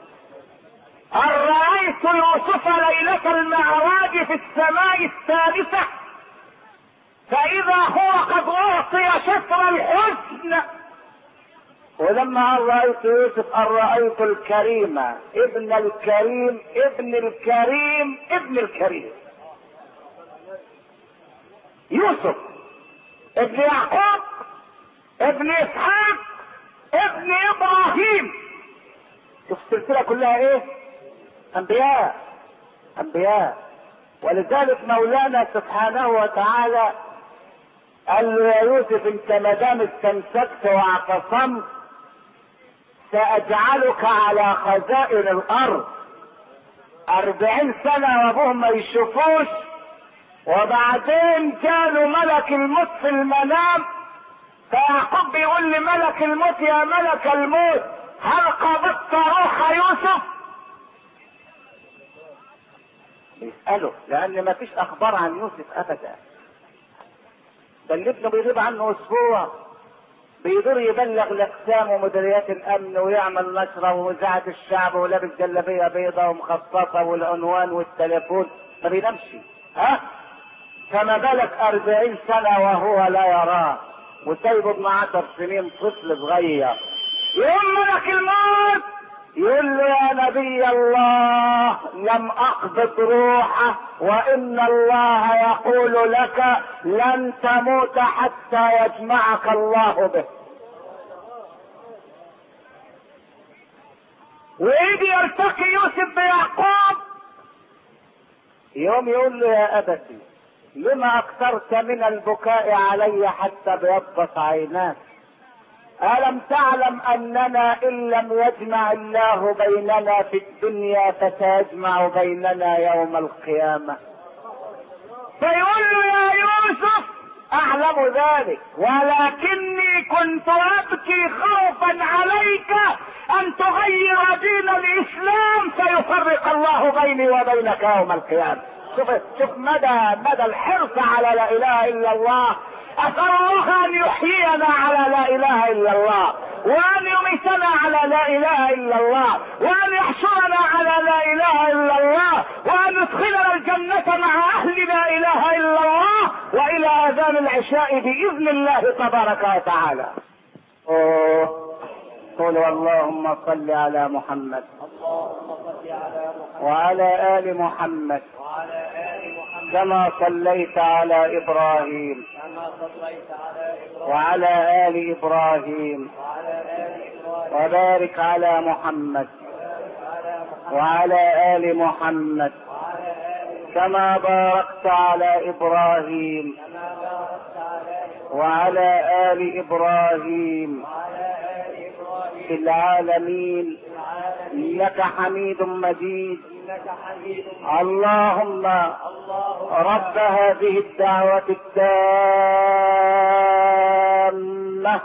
هل رأيت يوسف ليلة المعراج في السماء الثالثة فإذا هو قد أعطي شطر الحسن ولما قال رأيت يوسف قال رأيت الكريم ابن الكريم ابن الكريم ابن الكريم يوسف ابن يعقوب ابن اسحاق ابن ابراهيم شوف السلسله كلها ايه انبياء انبياء ولذلك مولانا سبحانه وتعالى قال له يا يوسف انت ما دام استمسكت واعتصمت ساجعلك على خزائن الارض اربعين سنه وابوهم ما يشوفوش وبعدين جاله ملك الموت في المنام فيعقوب بيقول لملك الموت يا ملك الموت هل قبضت روح يوسف بيسأله لأن ما فيش أخبار عن يوسف أبدا ده اللي ابنه بيغيب عنه أسبوع بيدور يبلغ الأقسام ومديريات الأمن ويعمل نشرة وإذاعة الشعب ولابس جلابية بيضاء ومخصصة والعنوان والتليفون ما بينامش ها فما بالك أربعين سنة وهو لا يراه وسايبه ابن عشر سنين طفل صغير يقول ملك الموت يقول له يا نبي الله لم اقبض روحه وان الله يقول لك لن تموت حتى يجمعك الله به ويجي يلتقي يوسف بيعقوب يوم يقول له يا ابتي لما اكثرت من البكاء علي حتى بيضت عيناك ألم تعلم أننا إن لم يجمع الله بيننا في الدنيا فسيجمع بيننا يوم القيامة فيقول له يا يوسف أعلم ذلك ولكني كنت أبكي خوفا عليك أن تغير دين الإسلام فيفرق الله بيني وبينك يوم القيامة شوف شوف مدى مدى الحرص على لا اله الا الله اسال الله ان يحيينا على لا اله الا الله وان يميتنا على لا اله الا الله وان يحشرنا على لا اله الا الله وان يدخلنا الجنه مع اهل لا اله الا الله والى اذان العشاء باذن الله تبارك وتعالى أوه. قولوا اللهم صل على محمد وعلى ال محمد كما صليت على ابراهيم وعلى ال ابراهيم وبارك على محمد وعلى ال محمد كما باركت على ابراهيم وعلى ال ابراهيم في العالمين انك حميد مجيد اللهم رب هذه الدعوة التامة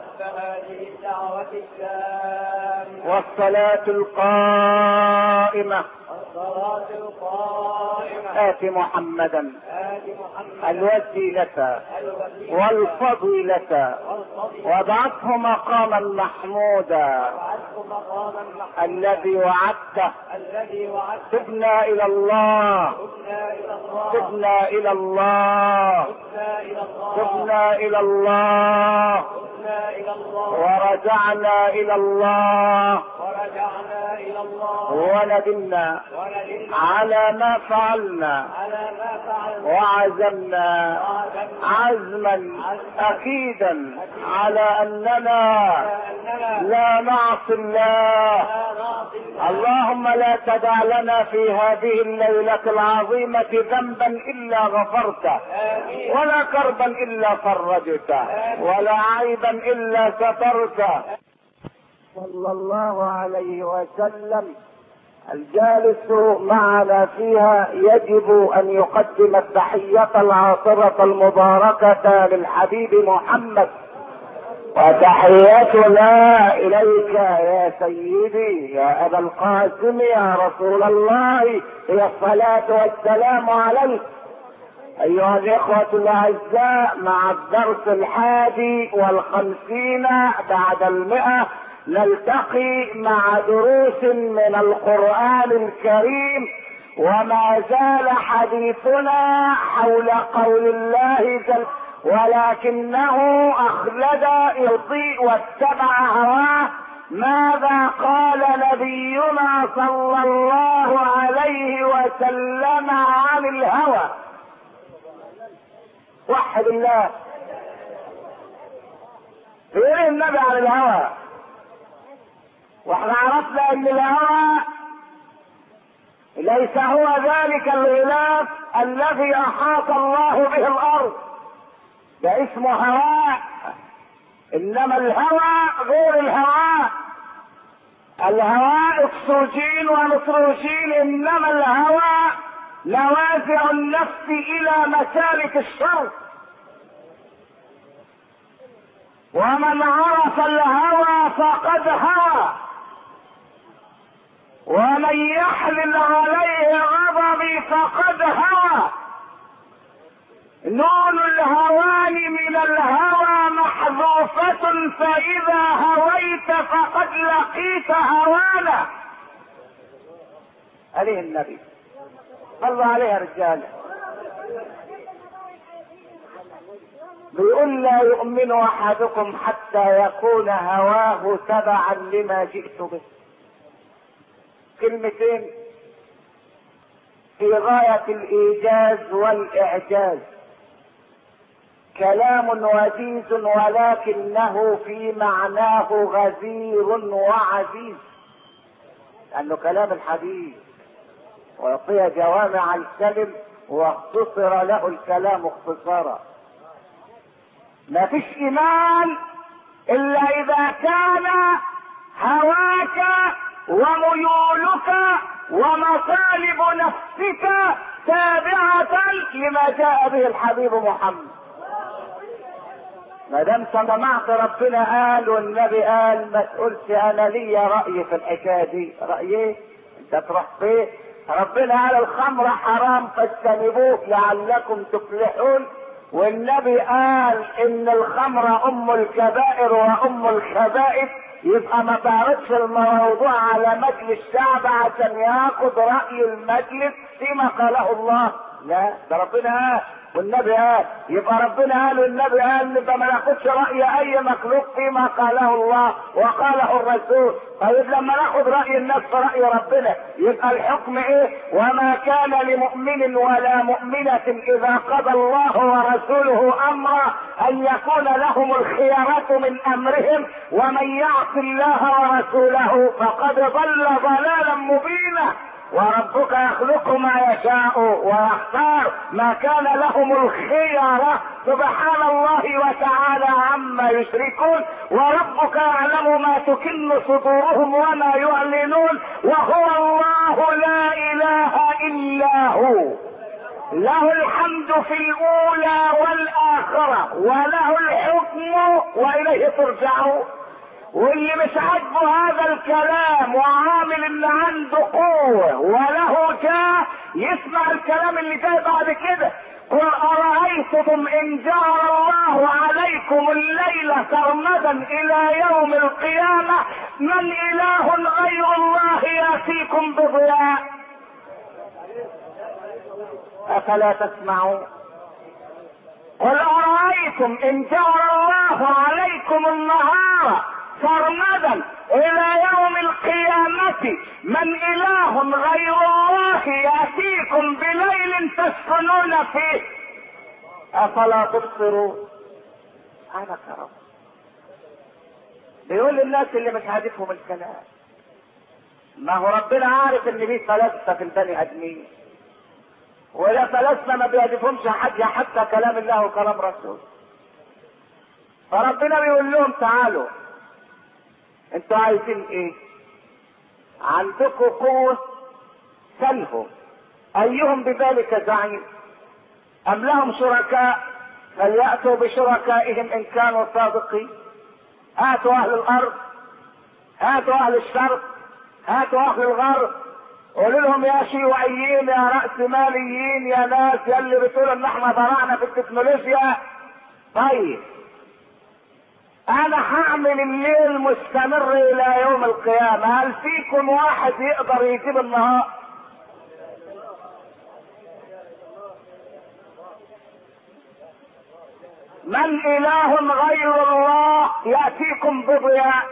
والصلاة القائمة الصلاة القائمة آت محمدا آت محمد الوسيلة الوسيلة والفضيلة والفضيلة وابعثه مقاما محمودا وعزه مقاما محمودا الذي وعدته الذي وعدته تبنا الى الله تبنا إلى الله تبنا الى الله تبنا إلى الله تبنا الى الله تبنا إلى الله ورجعنا الى الله ورجعنا إلى الله وندمنا وندمنا على ما فعلنا على ما فعلنا وعزمنا وعزمنا عزما اكيدا على اننا أننا لا نعصي الله لا نعصي الله اللهم لا تدع لنا في هذه الليلة العظيمة ذنبا إلا غفرته آمين ولا كربا إلا فرجته ولا عيبا إلا سترته صلى الله عليه وسلم الجالس معنا فيها يجب أن يقدم التحية العاطرة المباركة للحبيب محمد وتحيتنا إليك يا سيدي يا أبا القاسم يا رسول الله هي الصلاة والسلام عليك أيها الإخوة الأعزاء مع الدرس الحادي والخمسين بعد المئة نلتقي مع دروس من القرآن الكريم وما زال حديثنا حول قول الله جل ولكنه أخلد يضيء واتبع هواه ماذا قال نبينا صلى الله عليه وسلم عن الهوى وحد الله بيقول النبي عن الهوى واحنا عرفنا ان الهوى ليس هو ذلك الغلاف الذي احاط الله به الارض ده اسمه هواء انما الهوى غير الهواء الهواء اكسجين ونيتروجين انما الهوى نوازع النفس الى مسالك الشر ومن عرف الهوى فقد هوى ومن يحلل عليه غضبي فقد هوى نون الهوان من الهوى محذوفة فإذا هويت فقد لقيت هوانا عليه النبي صلوا عليها رجاله بيقول لا يؤمن احدكم حتى يكون هواه تبعا لما جئت به كلمتين في غاية الايجاز والاعجاز كلام وجيز ولكنه في معناه غزير وعزيز لانه كلام الحديث ويعطي جوامع الكلم واختصر له الكلام اختصارا ما فيش ايمان الا اذا كان هواك وميولك ومطالب نفسك تابعة لما جاء به الحبيب محمد ما دام سمعت ربنا قال والنبي قال ما تقولش انا ليا راي في الحكايه دي راي ايه؟ انت تروح فين؟ ربنا قال الخمر حرام فاجتنبوه لعلكم تفلحون والنبي قال ان الخمر ام الكبائر وام الخبائث يبقى ما تعرضش الموضوع على مجلس الشعب عشان ياخد راي المجلس فيما قاله الله لا ده ربنا قال والنبي قال يبقى ربنا قال والنبي قال يبقى ما ناخدش راي اي مخلوق فيما قاله الله وقاله الرسول طيب لما ناخد راي الناس في راي ربنا يبقى الحكم ايه وما كان لمؤمن ولا مؤمنه اذا قضى الله ورسوله امرا ان يكون لهم الخيره من امرهم ومن يعص الله ورسوله فقد ضل ضلالا مبينا وربك يخلق ما يشاء ويختار ما كان لهم الخيرة سبحان الله وتعالى عما يشركون وربك يعلم ما تكن صدورهم وما يعلنون وهو الله لا اله الا هو له الحمد في الاولى والاخرة وله الحكم واليه ترجعون واللي مش عاجبه هذا الكلام وعامل ان عنده قوة وله جاه يسمع الكلام اللي جاي بعد كده قل أرأيتكم إن جعل الله عليكم الليل سرمدا إلى يوم القيامة من إله غير الله يأتيكم بضياء أفلا تسمعون قل أرأيتم إن جعل الله عليكم النهار سرمدا الى يوم القيامة من اله غير الله ياتيكم بليل تسكنون فيه افلا تبصرون انا كرم بيقول للناس اللي مش عاجبهم الكلام ما هو ربنا عارف ان في ثلاثة في البني ادمين ولا ثلاثة ما بيعجبهمش حد حتى كلام الله وكلام رسوله فربنا بيقول لهم تعالوا انتوا عايزين ايه عندكم قوة سلهم ايهم بذلك زعيم ام لهم شركاء فليأتوا بشركائهم ان كانوا صادقين هاتوا اهل الارض هاتوا اهل الشرق هاتوا اهل الغرب قولوا لهم يا شيوعيين يا رأس ماليين يا ناس يا اللي بتقولوا ان احنا ضرعنا في التكنولوجيا طيب انا هعمل الليل مستمر الى يوم القيامة هل فيكم واحد يقدر يجيب النهار من اله غير الله ياتيكم بضياء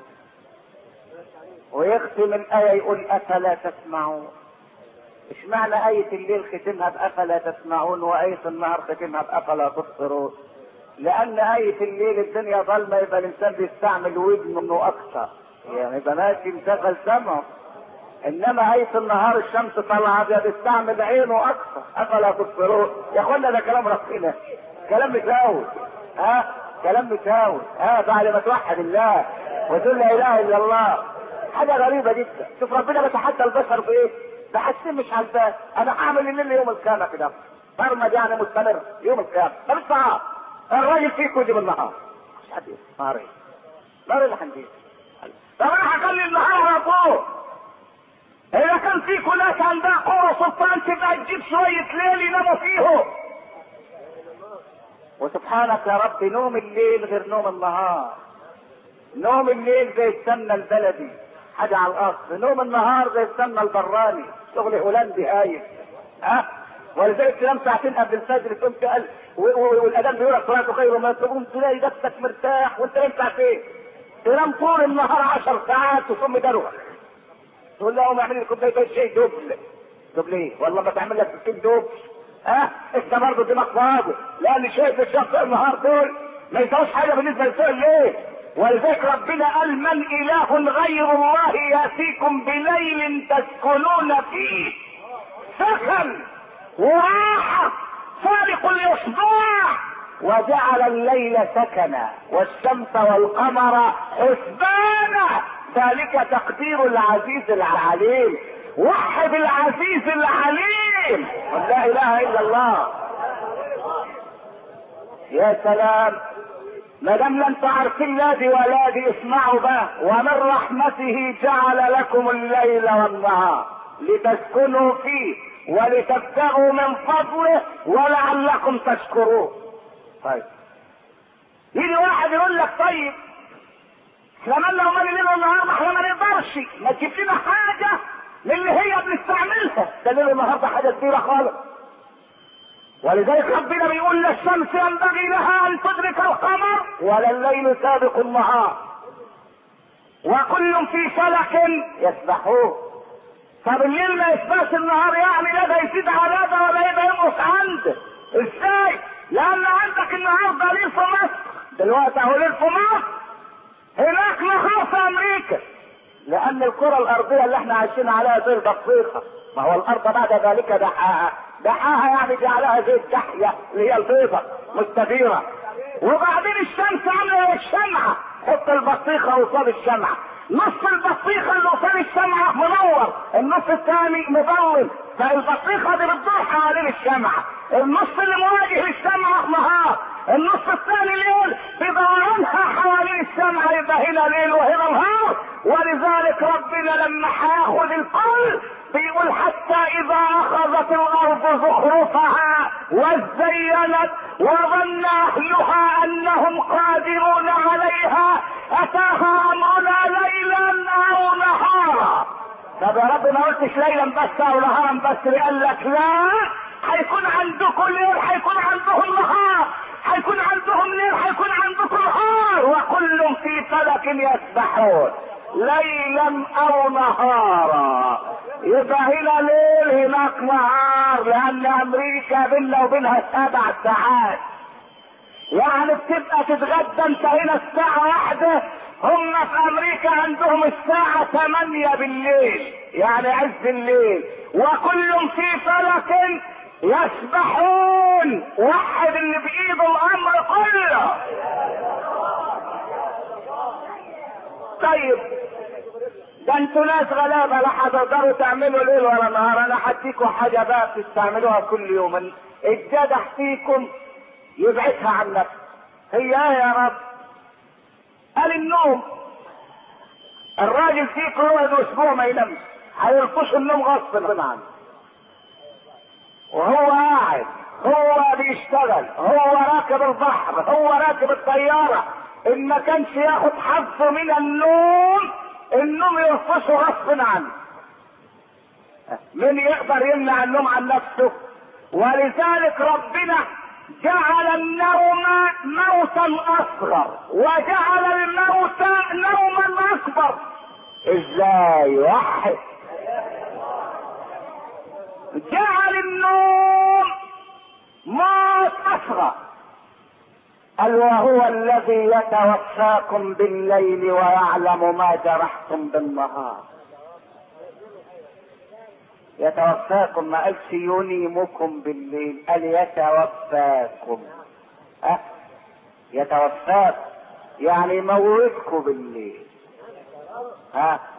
ويختم الايه يقول افلا تسمعون ايش معنى آية الليل ختمها بأفلا تسمعون وآية النهار ختمها بأفلا تبصرون لان آية الليل الدنيا ظلمة يبقى الانسان بيستعمل ودنه اكثر يعني يبقى ماشي مشغل سمعه انما آية النهار الشمس طالعة بيستعمل عينه اكثر افلا تبصرون يا اخوانا ده كلام ربنا كلام متهاوي ها كلام متهاوي ها بعد ما توحد الله وتقول لا اله الا الله حاجة غريبة جدا شوف ربنا بيتحدى البشر بايه بحسين مش عارفاه انا هعمل الليل يوم القيامة كده برمج يعني مستمر يوم القيامة طب الساعة الراجل فيكم يجيب النهار مش حد نهار ايه نهار اللي هنجيب طب انا هخلي النهار على طول اذا كان فيكم ناس عندها قوة سلطان تبقى تجيب شوية ليل يناموا فيهم وسبحانك يا رب نوم الليل غير نوم النهار نوم الليل زي السمنة البلدي حاجة على الاصل نوم النهار زي السمنة البراني شغل هولندي هايف ها ولذلك تنام ساعتين قبل الفجر تقوم تقل والاذان بيقول لك صلاه خير ما تقوم تلاقي نفسك مرتاح وانت نايم ساعتين تنام طول النهار عشر ساعات وتقوم مدروخ تقول له قوم اعمل لي كوبايه شاي دبل دبل ايه؟ والله ما تعمل لك 60 دبل ها انت برضه دماغ فاضي لان شايف الشمس النهار دول ما يساويش حاجه بالنسبه لسوء الليل ولذلك ربنا قال من اله غير الله ياتيكم بليل تسكنون فيه سكن وراحة فارق الإصباح وجعل الليل سكنا والشمس والقمر حسبانا ذلك تقدير العزيز العليم وحد العزيز العليم لا اله الا الله يا سلام ما دام لم تعرفين نادي ولادي اسمعوا بقى ومن رحمته جعل لكم الليل والنهار لتسكنوا فيه ولتبتغوا من فضله ولعلكم تشكرون طيب يجي واحد يقول لك طيب احنا مالنا ومال الليل والنهار ما احنا ما نقدرش ما تجيب لنا حاجه من اللي هي بنستعملها ده الليل والنهار ده حاجه كبيره خالص ولذلك ربنا بيقول لا الشمس ينبغي لها ان تدرك القمر ولا الليل سابق النهار وكل في فلك يسبحون طب الليل ما يسبقش النهار يعني لا ده يزيد على ده ولا يبقى ينقص عنده ازاي؟ لان عندك النهارده ليل في مصر دلوقتي اهو ليل في مصر هناك نهار في امريكا لان الكره الارضيه اللي احنا عايشين عليها زي البطيخه ما هو الارض بعد ذلك دحاها دحاها يعني جعلها زي الدحيه اللي هي البيضه مستديره وبعدين الشمس عامله الشمعه حط البطيخه قصاد الشمعه نص البطيخه اللي قصاد الشمعه منور النص الثاني مظلم فالبطيخه دي بتدور حوالين الشمعه النص اللي مواجه للشمعه نهار النص الثاني ليل بدورانها حوالين الشمعة يبقى هنا ليل وهنا نهار ولذلك ربنا لما هياخد الكل بيقول حتى اذا اخذت الارض زخرفها وزينت وظن اهلها انهم قادرون عليها اتاها امرنا ليلا او نهارا طب يا رب ما قلتش ليلا بس او نهارا بس قال لك لا هيكون عندكم ليل هيكون عندهم نهار هيكون عندهم ليل هيكون عندكم نهار وكل في فلك يسبحون ليلا او نهارا يبقى هنا ليل هناك نهار لان امريكا بيننا وبينها سبع ساعات يعني بتبقى تتغدى انت هنا الساعة واحدة هم في امريكا عندهم الساعة ثمانية بالليل يعني عز الليل وكل في فلك يسبحون وحد اللي بايده الامر كله طيب ده انتوا ناس غلابه لا هتقدروا تعملوا ليل ولا نهار انا هديكوا حاجه بقى تستعملوها كل يوم الجدع فيكم يبعدها عن نفسه هي ايه يا رب قال النوم الراجل فيكم يقعد اسبوع ما ينامش هيلطش النوم غصب عنه وهو قاعد هو بيشتغل هو راكب البحر هو راكب الطيارة ان ما كانش ياخد حظه من النوم النوم يرفشه غصب عنه من يقدر يمنع النوم عن نفسه ولذلك ربنا جعل النوم موتا اصغر وجعل الموت نوما اكبر ازاي وحد جعل النوم موت اصغر قال وهو الذي يتوفاكم بالليل ويعلم ما جرحتم بالنهار يتوفاكم ما قالش ينيمكم بالليل قال يتوفاكم أه؟ يتوفاكم يعني يموتكم بالليل ها أه؟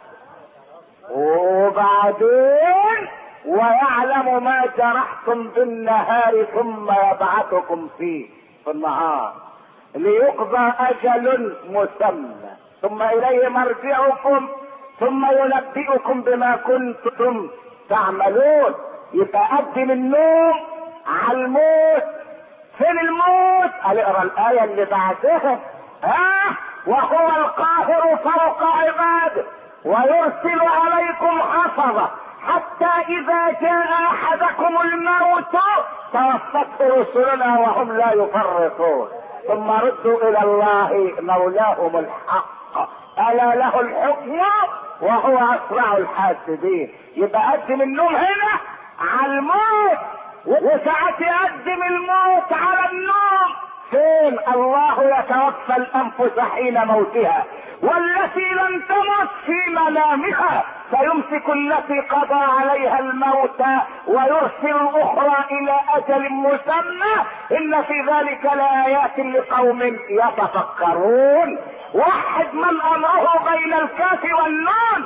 وبعدين ويعلم ما جرحتم بالنهار ثم يبعثكم فيه في النهار ليقضى اجل مسمى ثم اليه مرجعكم ثم ينبئكم بما كنتم تعملون يبقى قدم النوم على الموت فين الموت؟ قال اقرا الايه اللي بعدها ها وهو القاهر فوق عباده ويرسل عليكم حفظه حتى اذا جاء احدكم الموت توفته رسلنا وهم لا يفرطون ثم ردوا الى الله مولاهم الحق الا له الحكم وهو اسرع الحاسبين يبقى قدم النوم هنا على الموت وساعات يقدم الموت على النوم فين الله يتوفى الانفس حين موتها والتي لم تمت في منامها فيمسك التي قضى عليها الموت ويرسل الاخرى الى اجل مسمى ان في ذلك لايات لقوم يتفكرون وحد من امره بين الكاف والنون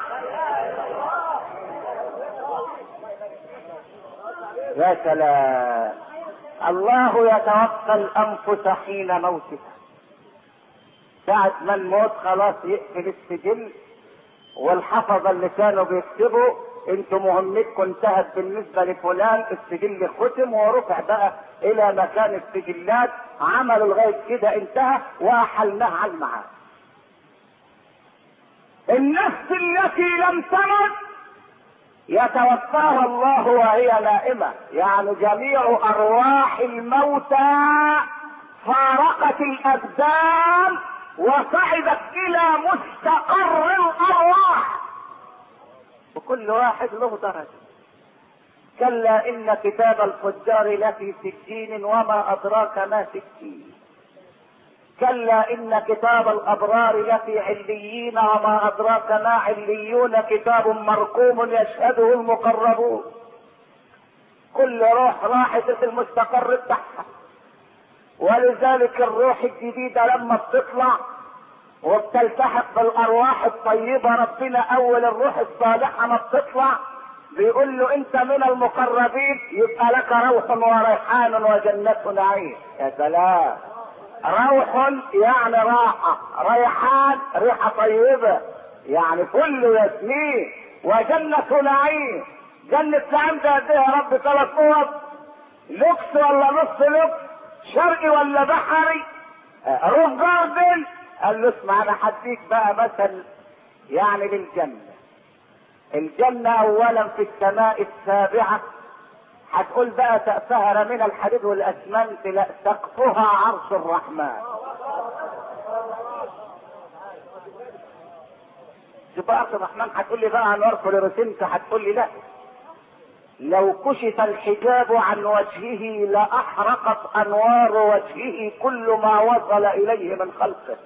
يا سلام الله يتوفى الانفس حين موتها ساعة ما الموت خلاص يقفل السجل والحفظة اللي كانوا بيكتبوا انتوا مهمتكم انتهت بالنسبة لفلان السجل ختم ورفع بقى الى مكان السجلات عملوا لغاية كده انتهى واحلناه على المعاد النفس التي لم تمت يتوفاها الله وهي نائمة يعني جميع أرواح الموتى فارقت الأبدان وصعدت إلى مستقر الأرواح وكل واحد له درجة كلا إن كتاب الفجار لفي سجين وما أدراك ما سجين كلا إن كتاب الأبرار لفي عليين وما أدراك ما عليون كتاب مرقوم يشهده المقربون كل روح راحت في المستقر بتاعها ولذلك الروح الجديدة لما بتطلع وبتلتحق بالأرواح الطيبة ربنا أول الروح الصالحة ما بتطلع بيقول له أنت من المقربين يبقى لك روح وريحان وجنة نعيم يا سلام روح يعني راحة ريحان ريحة طيبة يعني كله ياسمين وجنة نعيم جنة نعيم ده قد ايه يا رب ثلاث نقط لوكس ولا نص لوكس شرقي ولا بحري روف جاردن قال له اسمع انا هديك بقى مثل يعني للجنة الجنة اولا في السماء السابعة هتقول بقى سقفها من الحديد والاسمنت لا سقفها عرش الرحمن شوف عرش الرحمن هتقول لي بقى انوار فلوريسنت هتقول لي لا لو كشف الحجاب عن وجهه لاحرقت انوار وجهه كل ما وصل اليه من خلقه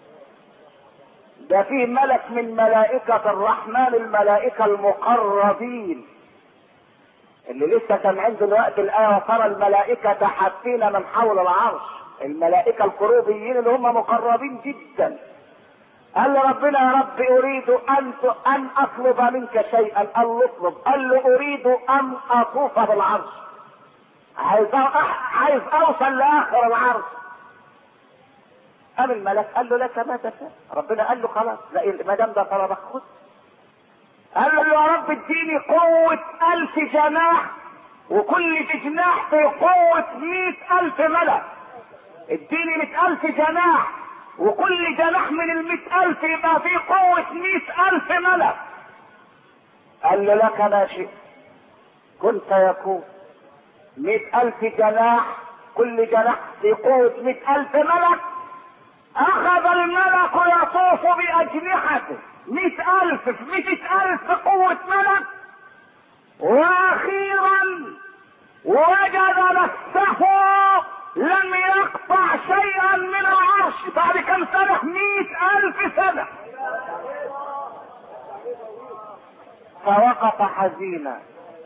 ده فيه ملك من ملائكة الرحمن الملائكة المقربين اللي لسه كان عنده الوقت الآية وترى الملائكة حافين من حول العرش الملائكة الكروبيين اللي هم مقربين جدا قال له ربنا يا رب اريد ان ان اطلب منك شيئا قال له اطلب قال له اريد ان اطوف بالعرش عايز عايز اوصل لاخر العرش قام الملك قال له لك ما تشاء ربنا قال له خلاص لا ما دام ده طلبك خذ قال له يا رب اديني قوة ألف جناح وكل جناح في قوة مئة ألف ملك اديني مئة ألف جناح وكل جناح من المئة ألف يبقى في قوة مئة ألف ملك قال له لك ما شئت كن فيكون مئة ألف جناح كل جناح في قوة مئة ألف ملك أخذ الملك يطوف بأجنحته مئة ألف في مئة ألف قوة ملك وأخيرا وجد نفسه لم يقطع شيئا من العرش بعد كم سنة مئة ألف سنة فوقف حزينا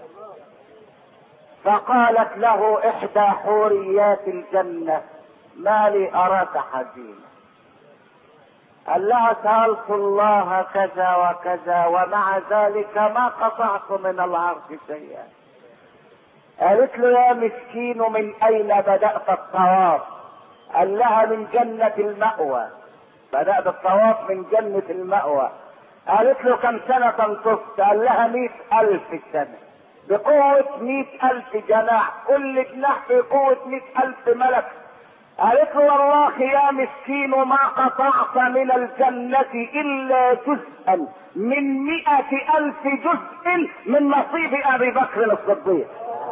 فقالت له إحدى حوريات الجنة ما لي أراك حزينا قال لها سألت الله كذا وكذا ومع ذلك ما قطعت من العرش شيئا قالت له يا مسكين من اين بدأت الطواف قال لها من جنة المأوى بدأت الطواف من جنة المأوى قالت له كم سنة طفت قال لها مئة ألف سنة بقوة مئة ألف جناح كل جناح في قوة مئة ألف ملك قالت له والله يا مسكين ما قطعت من الجنة إلا جزءا من مئة ألف جزء من نصيب أبي بكر الصديق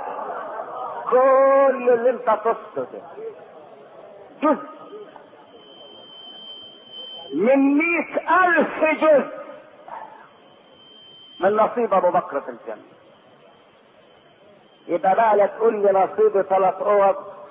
كل اللي انت تصته ده جزء من مئة ألف جزء من نصيب أبو بكر في الجنة يبقى بقى لا تقول لي نصيبي ثلاث أوض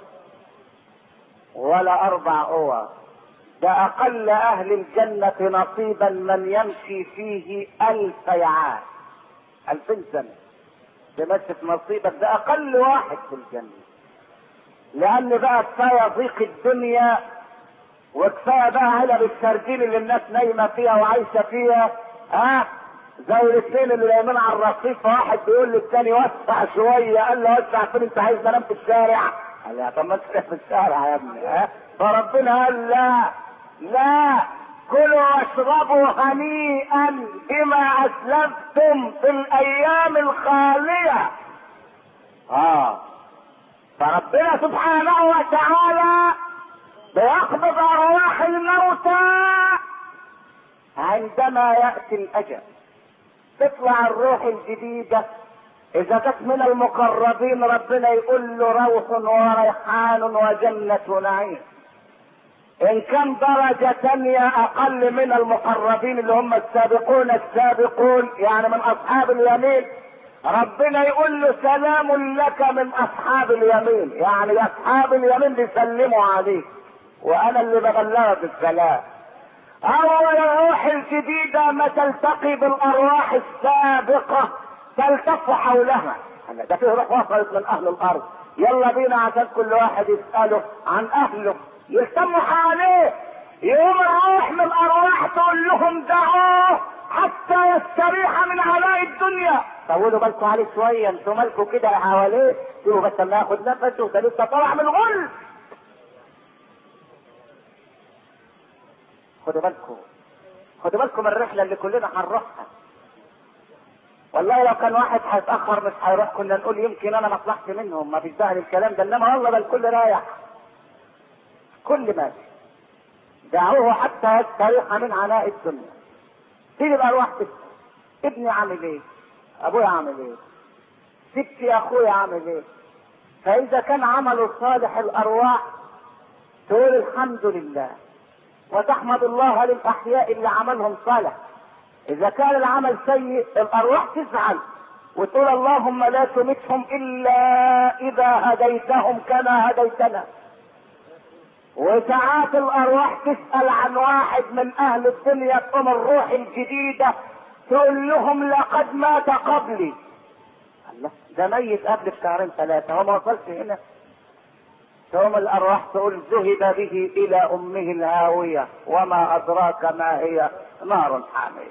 ولا اربع اوض ده اقل اهل الجنة نصيبا من يمشي فيه الف عام الفين سنة تمشي في نصيبك ده اقل واحد في الجنة لان بقى كفاية ضيق الدنيا وكفاية بقى علب السردين اللي الناس نايمة فيها وعايشة فيها ها زي الاثنين اللي نايمين على الرصيف واحد بيقول للتاني وسع شوية قال له وسع فين انت عايز انام في الشارع قال يا طب ما تسرح في الشارع يا ابني ها فربنا قال لا لا كلوا واشربوا هنيئا بما اسلفتم في الايام الخاليه اه فربنا سبحانه وتعالى بيقبض ارواح الموتى عندما ياتي الاجل تطلع الروح الجديدة اذا كانت من المقربين ربنا يقول له روح وريحان وجنة نعيم ان كان درجة تانية اقل من المقربين اللي هم السابقون السابقون يعني من اصحاب اليمين ربنا يقول له سلام لك من اصحاب اليمين يعني اصحاب اليمين بيسلموا عليك وانا اللي ببلغك السلام اول الروح الجديدة ما تلتقي بالارواح السابقة تلتف حولها هلا ده فيه روح وصلت من اهل الارض يلا بينا عشان كل واحد يسأله عن اهله يهتموا حواليه يقوم الروح من الارواح تقول لهم دعوه حتى يستريح من عناء الدنيا طولوا بالكم عليه شويه انتوا مالكم كده حواليه سيبوا بس ما ياخد نفسه ده لسه طالع من الغل خدوا بالكم خدوا بالكم من الرحله اللي كلنا هنروحها والله لو كان واحد هيتاخر مش هيروح كنا نقول يمكن انا مصلحتي منهم ما فيش داعي للكلام ده انما والله ده الكل رايح كل ماشي دعوه حتى يستريح من عناء الدنيا تيجي الارواح تسال ابني عامل ايه ابويا عامل ايه ستي اخويا عامل ايه فاذا كان عمله صالح الارواح تقول الحمد لله وتحمد الله للاحياء اللي عملهم صالح اذا كان العمل سيء الارواح تزعل وتقول اللهم لا تمتهم الا اذا هديتهم كما هديتنا وساعات الارواح تسال عن واحد من اهل الدنيا تقوم الروح الجديده تقول لهم لقد مات قبلي الله ده ميت قبل بشهرين ثلاثه هو ما وصلش هنا تقوم الارواح تقول ذهب به الى امه الهاويه وما ادراك ما هي نار حاميه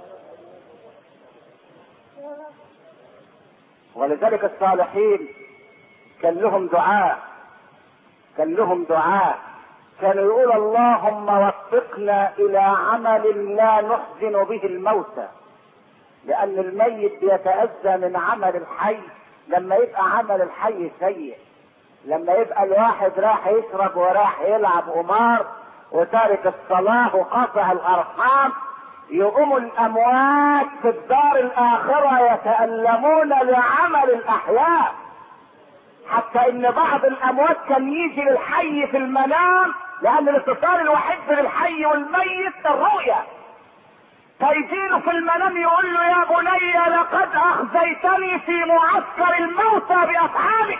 ولذلك الصالحين كان لهم دعاء كان لهم دعاء كان يقول اللهم وفقنا الى عمل لا نحزن به الموتى لان الميت بيتاذى من عمل الحي لما يبقى عمل الحي سيء لما يبقى الواحد راح يشرب وراح يلعب قمار وتارك الصلاة وقاطع الأرحام يقوم الأموات في الدار الآخرة يتألمون لعمل الأحياء حتى إن بعض الأموات كان يجي للحي في المنام لأن الاتصال الوحيد بين الحي والميت الرؤية فيجيله في المنام يقول له يا بني لقد أخزيتني في معسكر الموتى بأصحابك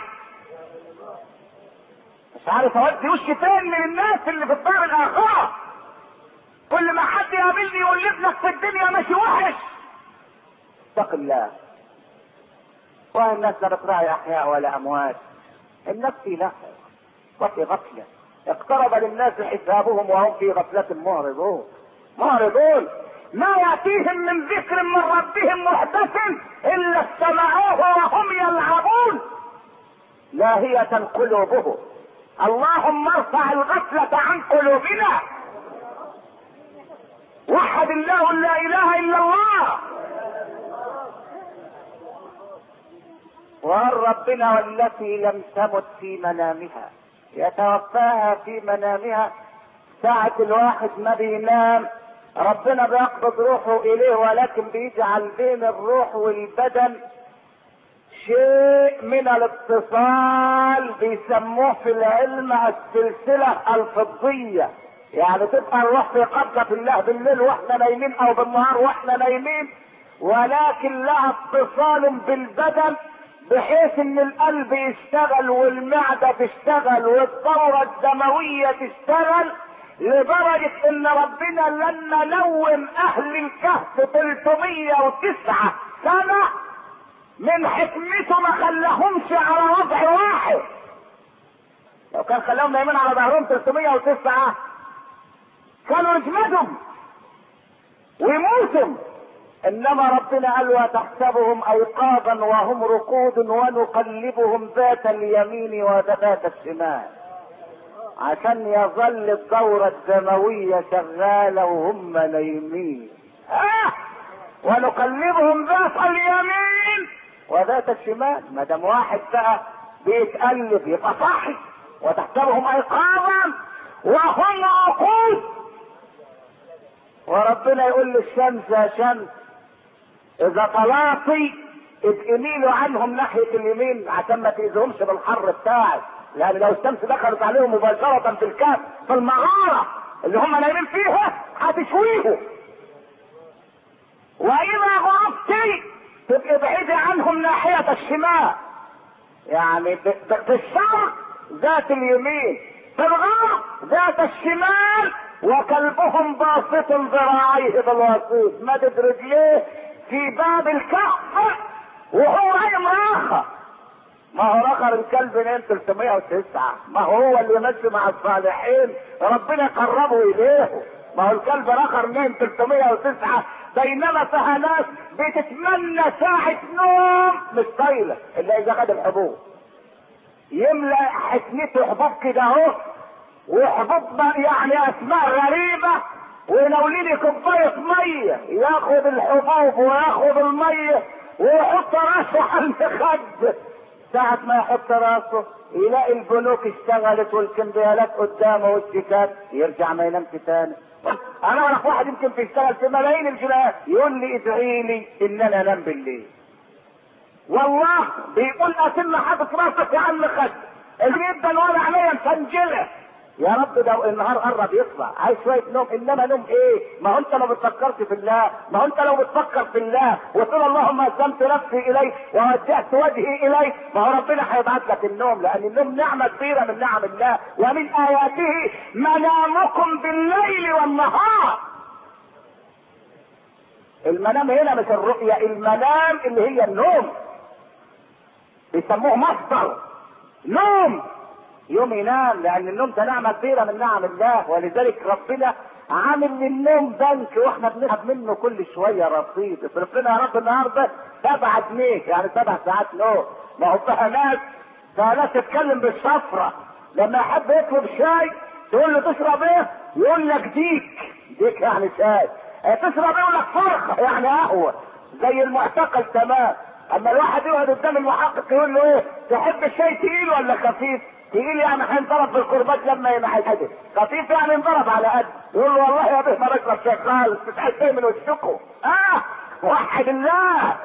مش عارف اودي وشي فين من الناس اللي في الدار الاخره كل ما حد يقابلني يقول لي ابنك في الدنيا ماشي وحش اتق الله وهي الناس لا بتراعي احياء ولا اموات الناس في لهو وفي غفله اقترب للناس حسابهم وهم في غفلة معرضون معرضون ما يأتيهم من ذكر من ربهم محدث إلا استمعوه وهم يلعبون لاهية قلوبهم اللهم ارفع الغفلة عن قلوبنا وحد الله لا اله الا الله وقال ربنا والتي لم تمت في منامها يتوفاها في منامها ساعة الواحد ما بينام ربنا بيقبض روحه اليه ولكن بيجعل بين الروح والبدن شيء من الاتصال بيسموه في العلم السلسلة الفضية يعني تبقى الروح في قبضة الله بالليل واحنا نايمين او بالنهار واحنا نايمين ولكن لها اتصال بالبدن بحيث ان القلب يشتغل والمعدة تشتغل والدورة الدموية تشتغل لدرجة ان ربنا لما نوم اهل الكهف 309 سنة من حكمته ما خلاهمش على وضع واحد لو كان خلاهم نايمين على ظهرهم 309 كانوا يجمدوا ويموتوا انما ربنا قال وتحسبهم ايقاظا وهم رقود ونقلبهم ذات اليمين وذات الشمال عشان يظل الدورة الدموية شغالة وهم نايمين آه! ونقلبهم ذات اليمين وذات الشمال ما دام واحد بقى بيتقلب يبقى صاحي وتحسبهم ايقاظا وهم عقود وربنا يقول للشمس يا شمس اذا طلعتي ابقي ميلوا عنهم ناحيه اليمين عشان ما تاذيهمش بالحر بتاعك لان لو الشمس دخلت عليهم مباشره في الكهف في المغاره اللي هم نايمين فيها هتشويهم واذا غربتي تبقي بعيدة عنهم ناحية الشمال يعني ب- ب- في الشرق ذات اليمين في الغرب ذات الشمال وكلبهم باسط ذراعيه بالوسيط مدد رجليه في باب الكهف وهو نايم راخة ما هو رخر الكلب نام 309 ما هو اللي ماشي مع الصالحين ربنا قربه اليه ما هو الكلب رخر نام 309 بينما فيها ناس بتتمنى ساعة نوم مش طايلة الا اذا خد الحبوب يملى حسنته حبوب كده اهو وحبوب بقى يعني اسماء غريبة ويناولي لي كوباية مية ياخد الحبوب وياخد المية ويحط راسه على المخد ساعة ما يحط راسه يلاقي البنوك اشتغلت والكمبيالات قدامه والشيكات يرجع ما ينامش تاني انا اعرف واحد يمكن بيشتغل في ملايين الجنيهات يقول لي ادعي لي ان انا انام بالليل والله بيقول اتم حاطط راسك يا عم خد جدا ولا عينيا مسنجله يا رب ده النهار قرب يطلع عايز شويه نوم انما نوم ايه ما هو انت ما بتفكرش في الله ما هو انت لو بتفكر في الله وتقول اللهم اسلمت نفسي اليك ووجهت وجهي اليك ما هو ربنا هيبعت لك النوم لان النوم نعمه كبيره من نعم الله ومن اياته منامكم بالليل والنهار المنام هنا مش الرؤية المنام اللي هي النوم بيسموه مصدر نوم يوم ينام لان النوم ده نعمه كبيره من نعم الله ولذلك ربنا عامل للنوم بنك واحنا بنسحب منه كل شويه رصيد اصرف لنا يا رب النهارده سبعة جنيه يعني سبع ساعات نوم ما هو فيها ناس فيها ناس تتكلم بالشفره لما يحب يطلب شاي تقول له تشرب ايه؟ يقول لك ديك ديك يعني شاي اه تشرب ايه يقول لك فرخه يعني قهوه زي المعتقل تمام اما الواحد يقعد قدام المحقق يقول له ايه تحب الشاي تقيل ولا خفيف تقيل يعني هينضرب بالقربات لما ينحدر خفيف يعني ينضرب على قد يقول له والله يا بيه ما بشرب شاي خالص بتحس من وشكم اه وحد الله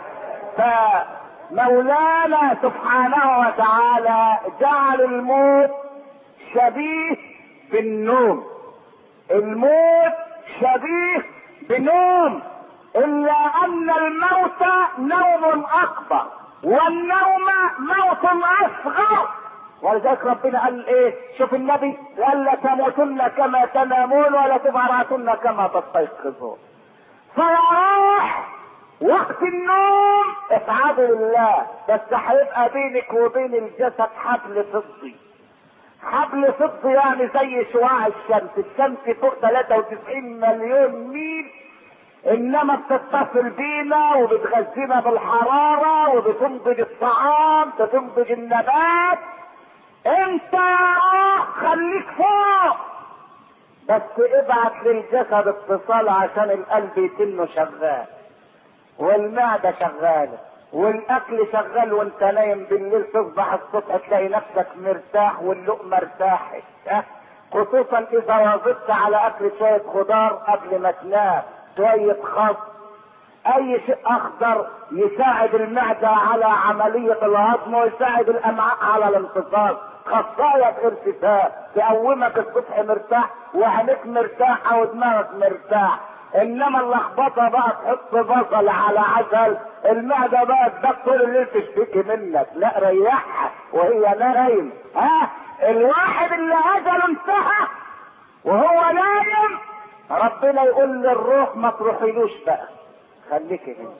فمولانا سبحانه وتعالى جعل الموت شبيه بالنوم الموت شبيه بنوم الا ان الموت نوم اكبر والنوم موت اصغر ولذلك ربنا قال ايه شوف النبي قال لا تموتن كما تنامون ولا تبعثن كما تستيقظون فيروح وقت النوم اسعدوا لله بس هيبقى بينك وبين الجسد حبل فضي حبل فضي يعني زي شعاع الشمس الشمس فوق 93 مليون ميل انما بتتصل بينا وبتغذينا بالحرارة وبتنضج الطعام بتنضج النبات انت يا روح خليك فوق بس ابعت للجسد اتصال عشان القلب يتنه شغال والمعدة شغالة والاكل شغال وانت نايم بالليل تصبح الصبح تلاقي نفسك مرتاح واللقمة ارتاحت ها؟ خصوصا اذا واظبت على اكل شوية خضار قبل ما تنام شوية خس اي شيء اخضر يساعد المعدة على عملية الهضم ويساعد الامعاء على الامتصاص خصاية بارتفاع تقومك الصبح مرتاح وعينيك مرتاحة ودماغك مرتاح انما اللخبطة بقى تحط بصل على عسل المعدة بقى تبقى طول الليل تشتكي منك لا ريحها وهي نايم ها الواحد اللي اجله انتهى وهو نايم ربنا يقول للروح ما تروحيلوش بقى خليكي هنا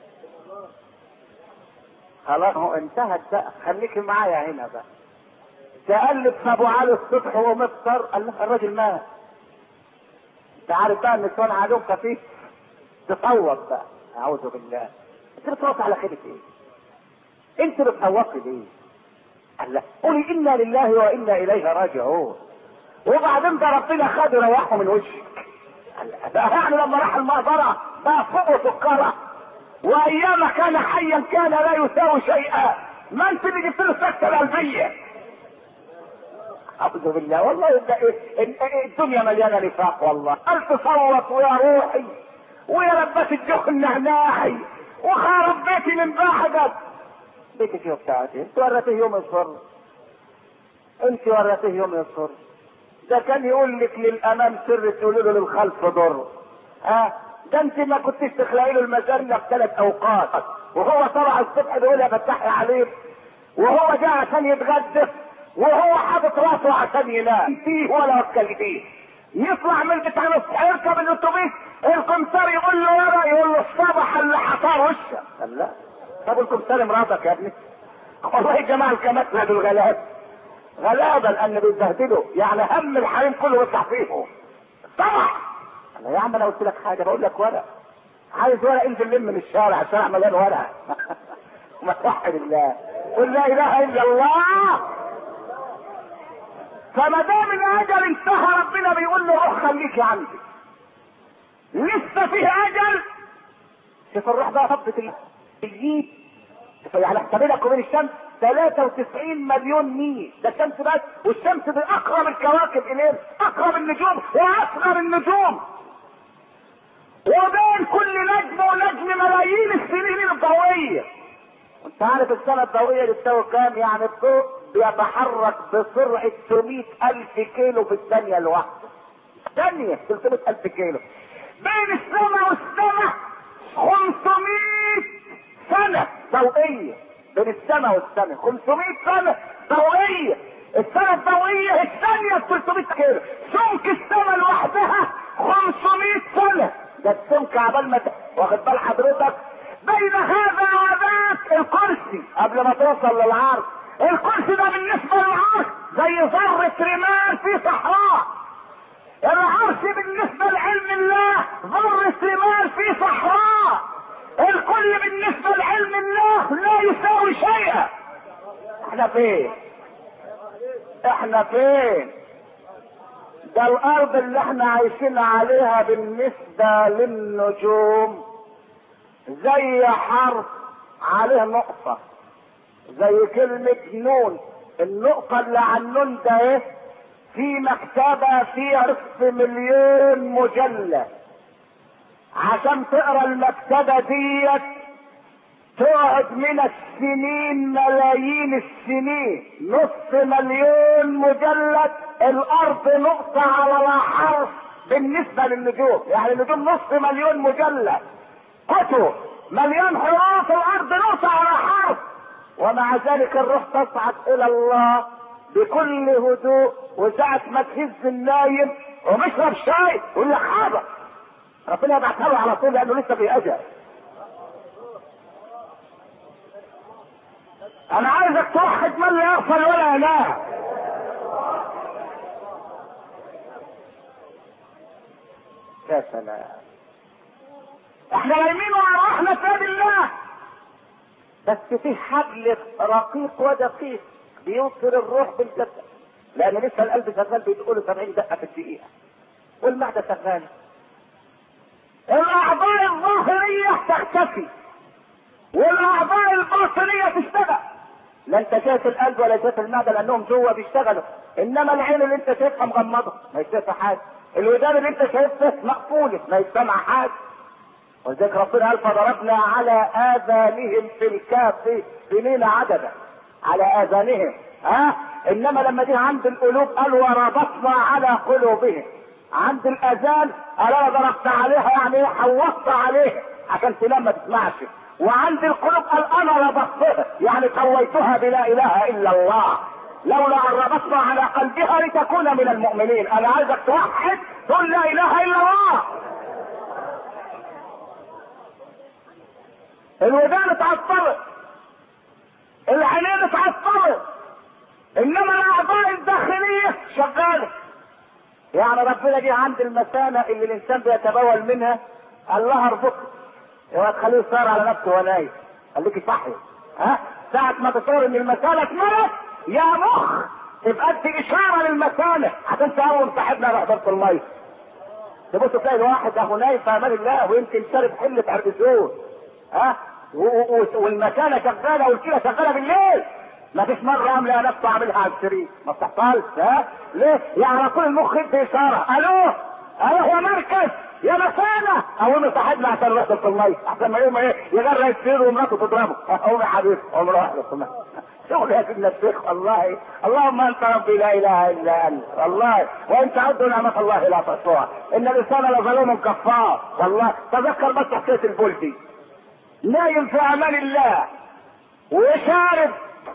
خلاص هو انتهت بقى خليكي معايا هنا بقى تقلب في ابو علي الصبح ومفطر قال له الراجل مات انت عارف بقى النسوان عليهم خفيف تصوت بقى اعوذ بالله انت بتصوت على خيرة ايه؟ انت بتصوتي ليه؟ قال لا قولي انا لله وانا اليه راجعون وبعدين ده ربنا خد ريحه من وشك ده يعني لما راح المقبرة بقى فوق سكرة وايام كان حيا كان لا يساوي شيئا ما انت اللي جبت له السكتة القلبية اعوذ بالله والله ده إيه الدنيا مليانة نفاق والله قال تصوت ويا روحي ويا لبس الجو النعناعي وخرب بيتي من بعدك بيتك يا بتاعتي انت وريتيه يوم الصر انت وريتيه يوم الصر ده كان يقول لك للامام سر تقول له للخلف ضر ها ده انت ما كنتش تخلقي له المجله في ثلاث اوقات وهو طلع الصبح بيقول يا فتحي عليك وهو جاء عشان يتغدى وهو حاطط راسه عشان ينام فيه ولا وكل فيه يطلع من بتاع الصبح يركب الاتوبيس القمصار يقول له ورا يقول له الصبح اللي حصار وشك قال لا طب القمصار مراتك يا ابني والله يا جماعه الكماتنا دول غلابه غلابه لان بيتبهدلوا يعني هم الحريم كله وسع فيهم طبعا انا يا عم انا قلت لك حاجه بقول لك ورق عايز ورق انزل لم من الشارع الشارع مليان ورق ما توحد الله قل لا اله الا الله فما دام الاجل انتهى ربنا بيقول له روح خليك عندي لسه فيه اجل شوف الروح بقى طبت الجيب يعني احسب لك وبين الشمس 93 مليون ميل ده الشمس بس والشمس دي اقرب الكواكب اليه اقرب النجوم واصغر النجوم وبين كل نجم ونجم ملايين السنين الضوئيه انت عارف السنه الضوئيه دي تساوي كام يعني الضوء بيتحرك بسرعه 300 الف كيلو في الثانيه الواحده ثانيه 300 الف كيلو بين السماء والسماء 500 سنه ضوئيه بين السماء والسماء 500 سنه ضوئيه السنه الضوئيه الثانيه 300 كيلو سمك السماء لوحدها 500 سنه ده السمك عبال ما ت- واخد بال حضرتك بين هذا وذاك الكرسي قبل ما توصل للعرض الكرسي ده بالنسبه للعرض زي ذره رمال في صحراء العرش بالنسبه لعلم الله ذره رمال في صحراء الكل بالنسبه لعلم الله لا يساوي شيئا احنا فين احنا فين ده الارض اللي احنا عايشين عليها بالنسبة للنجوم زي حرف عليه نقطة زي كلمة نون النقطة اللي على النون ده ايه في مكتبة فيها نصف مليون مجلد عشان تقرا المكتبة ديت تقعد من السنين ملايين السنين نص مليون مجلد الارض نقطة على لا حرف بالنسبة للنجوم يعني النجوم نص مليون مجلد كتب مليون حروف الارض نقطة على حرف ومع ذلك الروح تصعد الى الله بكل هدوء وساعة ما تهز النايم وبيشرب شاي يقول لك حاضر ربنا يبعثها له على طول لانه لسه في اجل انا عايزك توحد من لا يغفل ولا ينام يا سلام احنا نايمين وارواحنا في يد الله بس في حبل رقيق ودقيق بيوصل الروح بالجسد لان لسه القلب شغال بيقول 70 دقه في الدقيقه والمعده شغاله الاعضاء الظاهريه تختفي والاعضاء الباطنيه تشتغل لا انت شايف القلب ولا شايف المعده لانهم جوه بيشتغلوا انما العين اللي انت شايفها مغمضه ما شايفها حاجه الودان اللي انت شايفها مقفوله ما يسمع حاجه ولذلك ربنا قال فضربنا على اذانهم في الكهف سنين عددا على اذانهم ها انما لما دي عند القلوب قال وربطنا على قلوبهم عند الاذان قال انا ضربت عليها يعني ايه حوطت عليها عشان تنام ما تسمعش وعند القلوب قال انا ربطتها يعني قويتها بلا اله الا الله لولا ان ربطنا على قلبها لتكون من المؤمنين انا عايزك توحد تقول لا اله الا الله الودان اتعطلت العينين اتعطلت انما الاعضاء الداخليه شغاله يعني ربنا جه عند المثانه اللي الانسان بيتبول منها قال لها اربطها اوعى تخليه يصار على نفسه وهو نايم خليكي صحي ها ساعة ما تصور ان المثانة اتملت يا مخ تبقى انت اشارة للمثانة عشان تقوم صاحبنا على حضرة المية تبص تلاقي الواحد اهو نايم في امان الله ويمكن شارب حلة عربسون ها و- و- والمكانة شغالة والكلى شغالة بالليل ما فيش مرة قام لقى نفسه عاملها على السرير ما بتحصلش ها ليه؟ يعني على طول المخ يدي اشارة الو الو هو مركز يا مسانة قومي صاحبنا عشان نروح في المية عشان ما يوم ايه يغرق السير ومراته تضربه قومي يا حبيبي قوم روح له في المية شغل يا سيدنا الشيخ والله اللهم انت ربي لا اله الا انت والله وان تعدوا نعمة الله لا تحصوها ان الانسان لظلوم كفار والله تذكر بس حكاية البلدي نايم في امان الله وشارب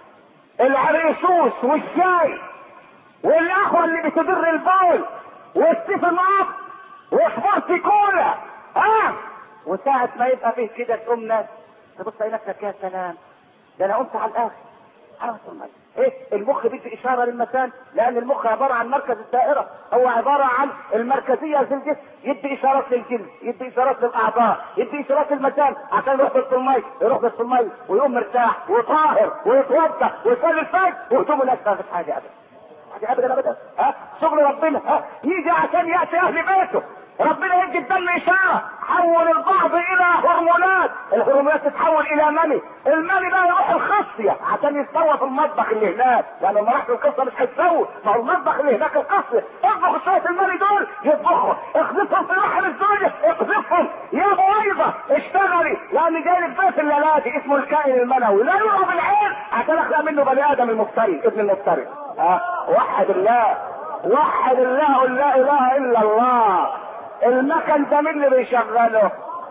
العريسوس والشاي والقهوة اللي بتدر البول والسيف معاك وسبورت كولا ها وساعة ما يبقى فيه كده تقوم ناس تبص على نفسك يا سلام ده انا قمت على الاخر على طول المية. ايه المخ بيدي اشاره للمكان لان المخ عباره عن مركز الدائره هو عباره عن المركزيه في الجسم يدي اشارات للجلد يدي اشارات للاعضاء يدي اشارات للمكان عشان يروح بس المي يروح بس المي ويقوم مرتاح وطاهر ويتوضا ويصلي الفجر وهدومه لا ما فيش حاجه ابدا حاجه ابدا ابدا ها شغل ربنا ها يجي عشان ياتي اهل بيته ربنا يدي الدم اشاره حول البعض الى هرمونات الهرمونات تتحول الى مني المني بقى يروح الخصيه عشان يتسوى في المطبخ اللي هناك لان لما رحت القصه مش هيتسوى ما هو المطبخ اللي هناك القصه اطبخ شويه المني دول يطبخوا اخذفهم في رحم الزوجه اخذفهم يا بويضه اشتغلي لان جاي لك بيت الليلاتي اسمه الكائن المنوي لا يرى بالعين عشان اخلق منه بني ادم المفتري ابن المفتري ها وحد الله وحد الله قل لا اله الا الله المكن ده مين اللي بيشغله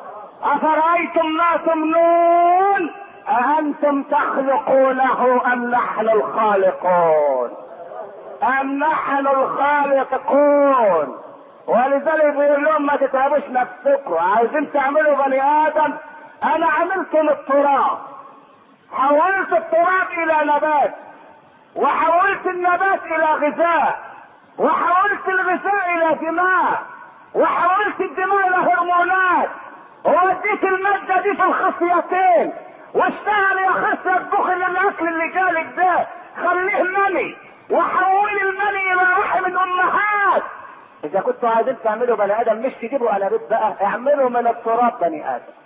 افرايتم ما تمنون اانتم تخلقونه ام نحن الخالقون ام نحن الخالقون ولذلك بيقول لهم ما تتعبوش نفسكم عايزين تعملوا بني ادم انا عملت من التراب حولت التراب الى نبات وحولت النبات الى غذاء وحولت الغذاء الى دماء وحولت الدماء الى هرمونات ووديت المادة دي في الخصيتين واشتغل يا خصية اطبخ الاكل اللي جالك ده خليه مني وحول المني الى رحم الامهات اذا كنتوا عايزين تعملوا بني ادم مش تجيبوا انابيب بقى اعملوا من التراب بني ادم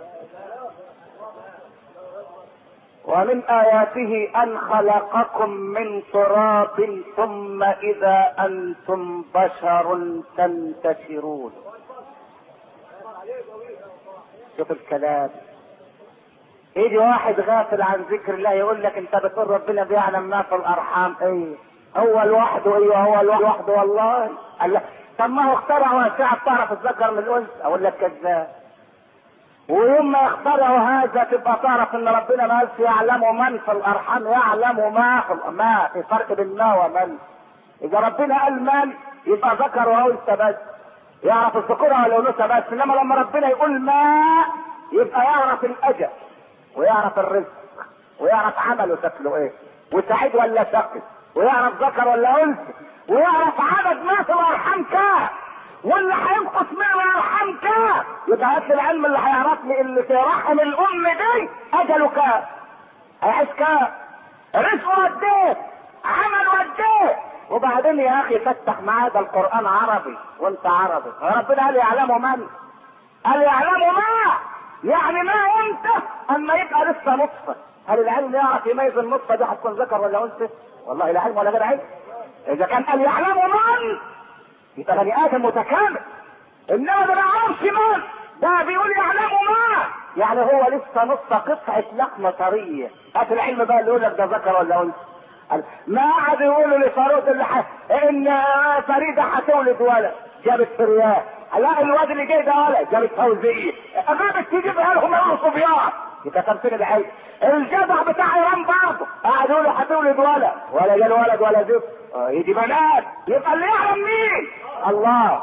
ومن آياته أن خلقكم من تراب ثم إذا أنتم بشر تنتشرون شوف الكلام يجي واحد غافل عن ذكر الله يقول لك انت بتقول ربنا بيعلم ما في الارحام ايه هو لوحده ايوه هو لوحده والله قال لك طب ما هو اخترع واسعة تعرف تذكر من الانثى اقول لك كذاب ويوم ما يخترعوا هذا تبقى تعرف ان ربنا ما قالش يعلم من في الارحام يعلم ما في ما في فرق بين ما ومن اذا ربنا قال من يبقى ذكر وانثى بس يعرف الذكورة والانوثة بس انما لما ربنا يقول ما يبقى يعرف الاجل ويعرف الرزق ويعرف عمله شكله ايه وسعيد ولا شقي ويعرف ذكر ولا انثى ويعرف عدد ما في الارحام كام واللي هينقص من الارحام كام يبقى هات لي العلم اللي هيعرفني اللي في رحم الام دي اجله كام هيعيش كام رزقه قد ايه عمله قد ايه وبعدين يا اخي فتح معاه ده القران عربي وانت عربي ربنا قال يعلم من قال يعلم ما يعني ما انت اما يبقى لسه نطفه هل العلم يعرف يميز النطفه دي هتكون ذكر ولا انثى والله لا علم ولا غير علم اذا كان قال يعلم من يبقى بني ادم متكامل انما ده ما يعرفش من ده بيقول يعلم ما يعني هو لسه نص قطعة لحمة طرية هات العلم بقى اللي يقول لك ده ذكر ولا انثى قال ما قعد يقولوا لفاروق اللي ح... ان فريده هتولد ولد جابت فرياه لا الواد اللي جاي ده ولد جابت فوزيه جابت تجيبها لهم يقولوا صبيان يبقى تمثيل العلم الجدع بتاع ايران برضه قعد يقولوا هتولد ولد ولا جال ولد ولا زفت آه، يجي بنات يبقى اللي يعلم مين الله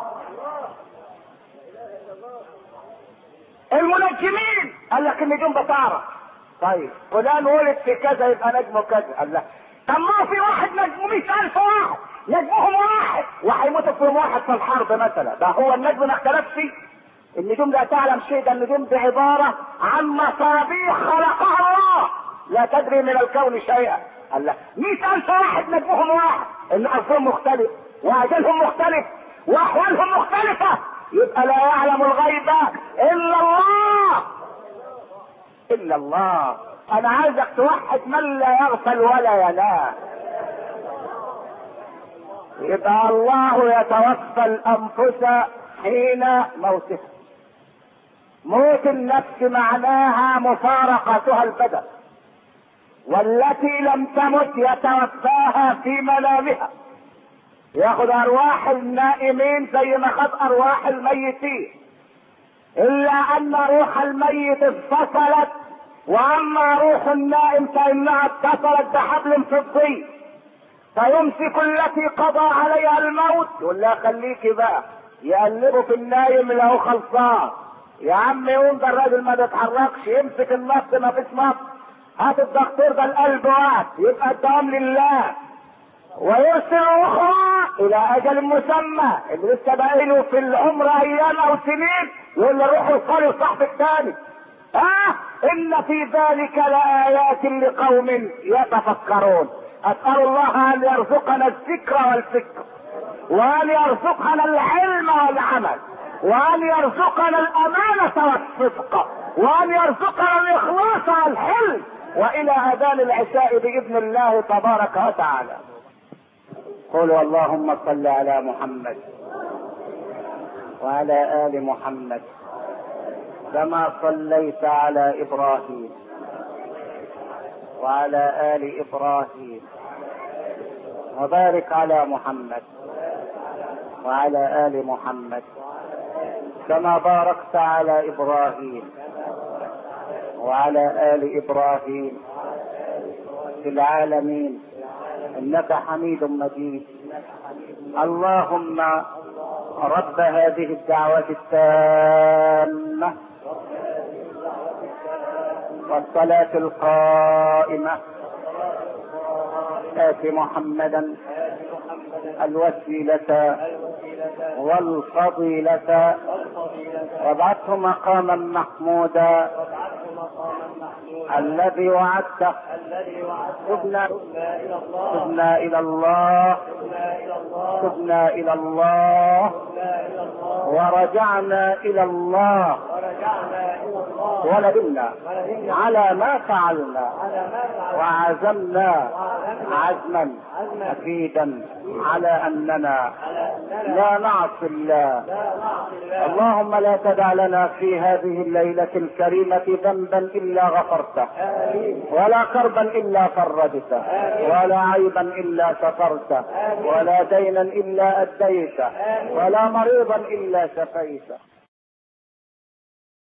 المنجمين قال لك النجوم بتعرف طيب فلان ولد في كذا يبقى نجمه كذا قال لك طب ما في واحد نجمه 100000 واحد نجمهم واحد وهيموت في يوم واحد في الحرب مثلا ده هو النجم ما اختلفش النجوم لا تعلم شيء ده النجوم دي عبارة عن مصابيح خلقها الله لا تدري من الكون شيئا قال لك 100000 واحد نجمهم واحد ان ارضهم مختلف واجلهم مختلف واحوالهم مختلفة يبقى لا يعلم الغيب الا الله الا الله انا عايزك توحد من لا يغفل ولا ينام يبقى الله يتوفى الانفس حين موتها موت النفس معناها مفارقتها البدن والتي لم تمت يتوفاها في منامها ياخذ ارواح النائمين زي ما خد ارواح الميتين الا ان روح الميت انفصلت واما روح النائم فانها اتصلت بحبل فضي فيمسك التي قضى عليها الموت يقول لها خليكي بقى يقلبه في النايم له خلصان يا عم يقوم ده الراجل ما بيتحركش يمسك النبض ما فيش نبض هات الدكتور ده القلب وقت يبقى الدوام لله ويرسل اخرى الى اجل مسمى اللي لسه باقي له في العمر ايام او سنين يقول له روح وصلي لصاحبك تاني ها ان في ذلك لايات لقوم يتفكرون اسال الله ان يرزقنا الذكر والفكر وان يرزقنا العلم والعمل وان يرزقنا الامانه والصدق وان يرزقنا الاخلاص والحلم والى اذان العشاء باذن الله تبارك وتعالى قولوا اللهم صل على محمد وعلى ال محمد كما صليت على ابراهيم وعلى ال ابراهيم وبارك على محمد وعلى ال محمد كما باركت على ابراهيم وعلى ال ابراهيم في العالمين انك حميد مجيد اللهم رب هذه الدعوة التامة والصلاة القائمة آت محمدا الوسيلة والفضيلة وابعثه مقاما محمودا الذي وعدته تبنا تبنا الى الله تبنا الى الله ورجعنا الى الله وندمنا على ما فعلنا وعزمنا عزما اكيدا على اننا لا نعصي الله اللهم لا تدع لنا في هذه الليلة الكريمة ذنبا الا غفرته ولا كربا الا فرجته ولا عيبا الا سترته ولا دينا الا اديته ولا مريضا الا شفيته